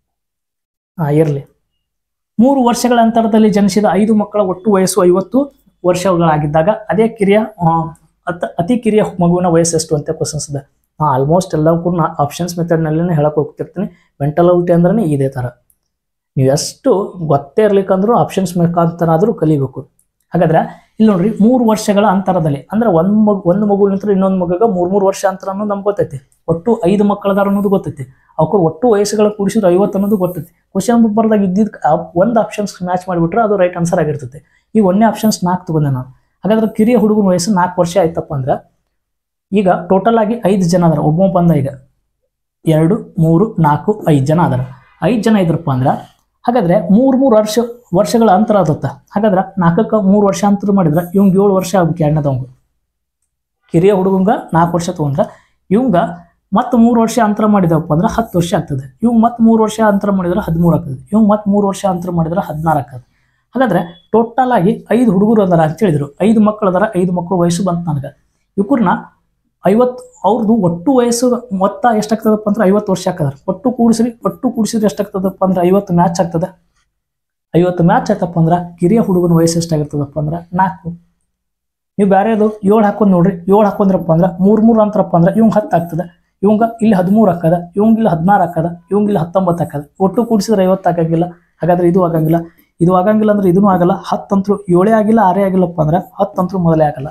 ಹಾಂ ಇರಲಿ ಮೂರು ವರ್ಷಗಳ ಅಂತರದಲ್ಲಿ ಜನಿಸಿದ ಐದು ಮಕ್ಕಳ ಒಟ್ಟು ವಯಸ್ಸು ಐವತ್ತು ವರ್ಷಗಳಾಗಿದ್ದಾಗ ಅದೇ ಕಿರಿಯ ಆ, ಅತ ಅತಿ ಕಿರಿಯ ಮಗುವಿನ ವಯಸ್ಸು ಎಷ್ಟು ಅಂತ ಕ್ವಶನ್ಸ್ ಇದೆ ಹಾಂ ಆಲ್ಮೋಸ್ಟ್ ಎಲ್ಲವೂ ಕೂಡ ನಾ ಆಪ್ಷನ್ಸ್ ಮೆಥಡ್ನಲ್ಲೇ ಹೇಳಕ್ಕೆ ಹೋಗ್ತಿರ್ತೀನಿ ಮೆಂಟಲಿಟಿ ಅಂದ್ರೆ ಇದೇ ಥರ ನೀವು ಎಷ್ಟು ಗೊತ್ತೇ ಇರ್ಲಿಕ್ಕಂದ್ರೂ ಆಪ್ಷನ್ಸ್ ಮುಖಾಂತರ ಕಲಿಬೇಕು ಹಾಗಾದ್ರೆ ಇಲ್ಲಿ ನೋಡ್ರಿ ಮೂರು ವರ್ಷಗಳ ಅಂತರದಲ್ಲಿ ಅಂದ್ರೆ ಒಂದು ಮಗು ಒಂದು ಮಗು ನಂತರ ಇನ್ನೊಂದು ಮಗುಗೆ ಮೂರ್ ಮೂರು ವರ್ಷ ಅಂತರ ಅನ್ನೋದು ನಮ್ಗೆ ಗೊತ್ತೈತಿ ಒಟ್ಟು ಐದು ಮಕ್ಕಳದಾರ ಅನ್ನೋದು ಗೊತ್ತೈತಿ ಅವಕ್ಕೆ ಒಟ್ಟು ವಯಸ್ಸುಗಳ ಕೂಡಿಸಿದ್ರೆ ಐವತ್ತು ಅನ್ನೋದು ಗೊತ್ತೈತಿ ಕ್ವಶನ್ ಪೇಪರ್ದಾಗ ಇದ್ದಿದ್ದು ಒಂದು ಆಪ್ಷನ್ಸ್ ಮ್ಯಾಚ್ ಮಾಡಿಬಿಟ್ರೆ ಅದು ರೈಟ್ ಆನ್ಸರ್ ಆಗಿರ್ತೈತಿ ಈ ಒಂದೇ ಆಪ್ಷನ್ಸ್ ನಾಲ್ಕು ತಗೊಂಡೆ ನಾನು ಹಾಗಾದ್ರೆ ಕಿರಿಯ ಹುಡುಗನ ವಯಸ್ಸು ನಾಲ್ಕು ವರ್ಷ ಆಯ್ತಪ್ಪ ಅಂದ್ರೆ ಈಗ ಟೋಟಲ್ ಆಗಿ ಐದು ಜನ ಅದಾರ ಒಬ್ಬ ಬಂದ ಈಗ ಎರಡು ಮೂರು ನಾಲ್ಕು ಐದು ಜನ ಅದಾರ ಐದು ಜನ ಇದ್ರಪ್ಪ ಅಂದ್ರೆ ಹಾಗಾದ್ರೆ ಮೂರು ಮೂರು ವರ್ಷ ವರ್ಷಗಳ ಅಂತರ ಆದತ್ತ ಹಾಗಾದ್ರೆ ನಾಲ್ಕಕ್ಕೆ ಮೂರು ವರ್ಷ ಅಂತರ ಮಾಡಿದ್ರೆ ಇವಂಗೆ ಏಳು ವರ್ಷ ಆಗ್ಬೇಕು ಎರಡನೇದವಂಗ ಕಿರಿಯ ಹುಡುಗಂಗ ನಾಲ್ಕು ವರ್ಷ ತೊಗೊಂಡ್ರೆ ಇವಂಗ ಮತ್ತೆ ಮೂರು ವರ್ಷ ಅಂತರ ಮಾಡಿದವಪ್ಪ ಅಂದ್ರೆ ಹತ್ತು ವರ್ಷ ಆಗ್ತದೆ ಇವಂಗ ಮತ್ತೆ ಮೂರು ವರ್ಷ ಅಂತರ ಮಾಡಿದ್ರೆ ಹದಿಮೂರು ಆಗ್ತದೆ ಇವಂಗ ಮತ್ತೆ ಮೂರು ವರ್ಷ ಅಂತರ ಮಾಡಿದ್ರೆ ಹದಿನಾರು ಆಗ್ತದೆ ಹಾಗಾದ್ರೆ ಟೋಟಲ್ ಆಗಿ ಐದು ಹುಡುಗರು ಅದಾರ ಅಂತ ಹೇಳಿದ್ರು ಐದು ಮಕ್ಕಳು ಅದಾರ ಐದು ಮಕ್ಕಳು ವಯಸ್ಸು ಬಂತು ನನಗೆ ಇವ್ರನ್ನ ಐವತ್ತು ಅವ್ರದ್ದು ಒಟ್ಟು ವಯಸ್ಸು ಮೊತ್ತ ಎಷ್ಟಾಗ್ತದಪ್ಪ ಅಂದ್ರೆ ಐವತ್ತು ವರ್ಷ ಆಗ್ತದೆ ಒಟ್ಟು ಕೂಡಿಸ್ರಿ ಒಟ್ಟು ಕೂಡಿಸಿದ್ರೆ ಎಷ್ಟಾಗ್ತದಪ್ಪ ಅಂದ್ರೆ ಐವತ್ತು ಮ್ಯಾಚ್ ಆಗ್ತದೆ ಐವತ್ತು ಮ್ಯಾಚ್ ಆಯ್ತಪ್ಪ ಅಂದ್ರೆ ಕಿರಿಯ ಹುಡುಗನ ವಯಸ್ಸು ಎಷ್ಟಾಗಿರ್ತದಪ್ಪ ಅಂದ್ರೆ ನಾಲ್ಕು ನೀವು ಬೇರೆದು ಏಳು ಹಾಕೊಂಡ್ ನೋಡ್ರಿ ಏಳು ಹಾಕೊಂಡ್ರಪ್ಪ ಅಂದ್ರೆ ಮೂರ್ ಮೂರು ಅಂತರಪ್ಪ ಅಂದ್ರೆ ಇವಂಗ್ ಹತ್ತು ಆಗ್ತದೆ ಇವಂಗ ಇಲ್ಲಿ ಹದಿಮೂರು ಹಾಕದ ಇವಂಗ ಇಲ್ಲಿ ಹದಿನಾರು ಹಾಕದ ಇವಂಗ ಇಲ್ಲಿ ಹತ್ತೊಂಬತ್ತು ಹಾಕದ ಒಟ್ಟು ಕೂಡಿಸಿದ್ರೆ ಐವತ್ತು ಆಗಂಗಿಲ್ಲ ಹಾಗಾದ್ರೆ ಇದು ಆಗಂಗಿಲ್ಲ ಇದು ಆಗಂಗಿಲ್ಲ ಅಂದ್ರೆ ಇದೂ ಆಗಲ್ಲ ಹತ್ತಂತ್ರು ಏಳೇ ಆಗಿಲ್ಲ ಆರೇ ಆಗಿಲ್ಲಪ್ಪ ಅಂದ್ರೆ ಹತ್ತಂತ್ರು ಮೊದಲೇ ಆಗಲ್ಲ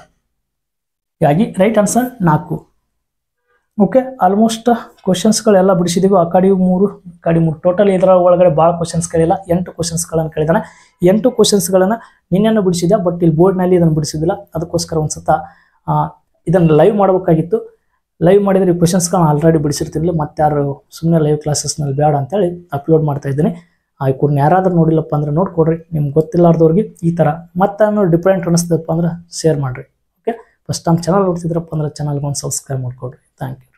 ಹೀಗಾಗಿ ರೈಟ್ ಆನ್ಸರ್ ನಾಲ್ಕು ಓಕೆ ಆಲ್ಮೋಸ್ಟ್ ಕ್ವಶನ್ಸ್ಗಳೆಲ್ಲ ಬಿಡಿಸಿದೀವಿ ಆ ಕಡೆ ಮೂರು ಈ ಕಡೆ ಮೂರು ಟೋಟಲ್ ಇದರ ಒಳಗಡೆ ಭಾಳ ಕ್ವಶನ್ಸ್ಗಳಿಲ್ಲ ಎಂಟು ಕ್ವಶನ್ಸ್ಗಳನ್ನು ಕೇಳಿದಾನೆ ಎಂಟು ಕ್ವಶನ್ಸ್ಗಳನ್ನು ನಿನ್ನೆನ್ನು ಬಿಡಿಸಿದ್ದೆ ಬಟ್ ಇಲ್ಲಿ ಬೋರ್ಡ್ನಲ್ಲಿ ಇದನ್ನು ಬಿಡಿಸಿದಿಲ್ಲ ಅದಕ್ಕೋಸ್ಕರ ಒಂದು ಸತ ಇದನ್ನು ಲೈವ್ ಮಾಡಬೇಕಾಗಿತ್ತು ಲೈವ್ ಮಾಡಿದರೆ ಈ ಕ್ವಶನ್ಸ್ಗಳನ್ನ ಆಲ್ರೆಡಿ ಬಿಡಿಸಿರ್ತಿರ್ಲಿಲ್ಲ ಮತ್ತೆ ಯಾರು ಸುಮ್ಮನೆ ಲೈವ್ ಕ್ಲಾಸಸ್ನಲ್ಲಿ ಬೇಡ ಅಂತೇಳಿ ಅಪ್ಲೋಡ್ ಮಾಡ್ತಾ ಇದ್ದೀನಿ ಆ ಇವ್ರನ್ನ ಯಾರಾದ್ರೂ ನೋಡಿಲ್ಲಪ್ಪ ಅಂದ್ರೆ ನೋಡ್ಕೊಡ್ರಿ ನಿಮ್ಗೆ ಗೊತ್ತಿಲ್ಲಾರ್ದವ್ರಿಗೆ ಈ ಥರ ಮತ್ತೆ ಡಿಫ್ರೆಂಟ್ ಅನಿಸ್ತದಪ್ಪ ಅಂದ್ರೆ ಶೇರ್ ಮಾಡಿರಿ ಓಕೆ ಫಸ್ಟ್ ನಮ್ಮ ಚಾನಲ್ ನೋಡ್ತಿದ್ರಪ್ಪ ಅಂದ್ರೆ ಚಾನಲ್ಗೆ ಒಂದು ಸಬ್ಸ್ಕ್ರೈಬ್ ಮಾಡ್ಕೊಡ್ರಿ ಥ್ಯಾಂಕ್ ಯು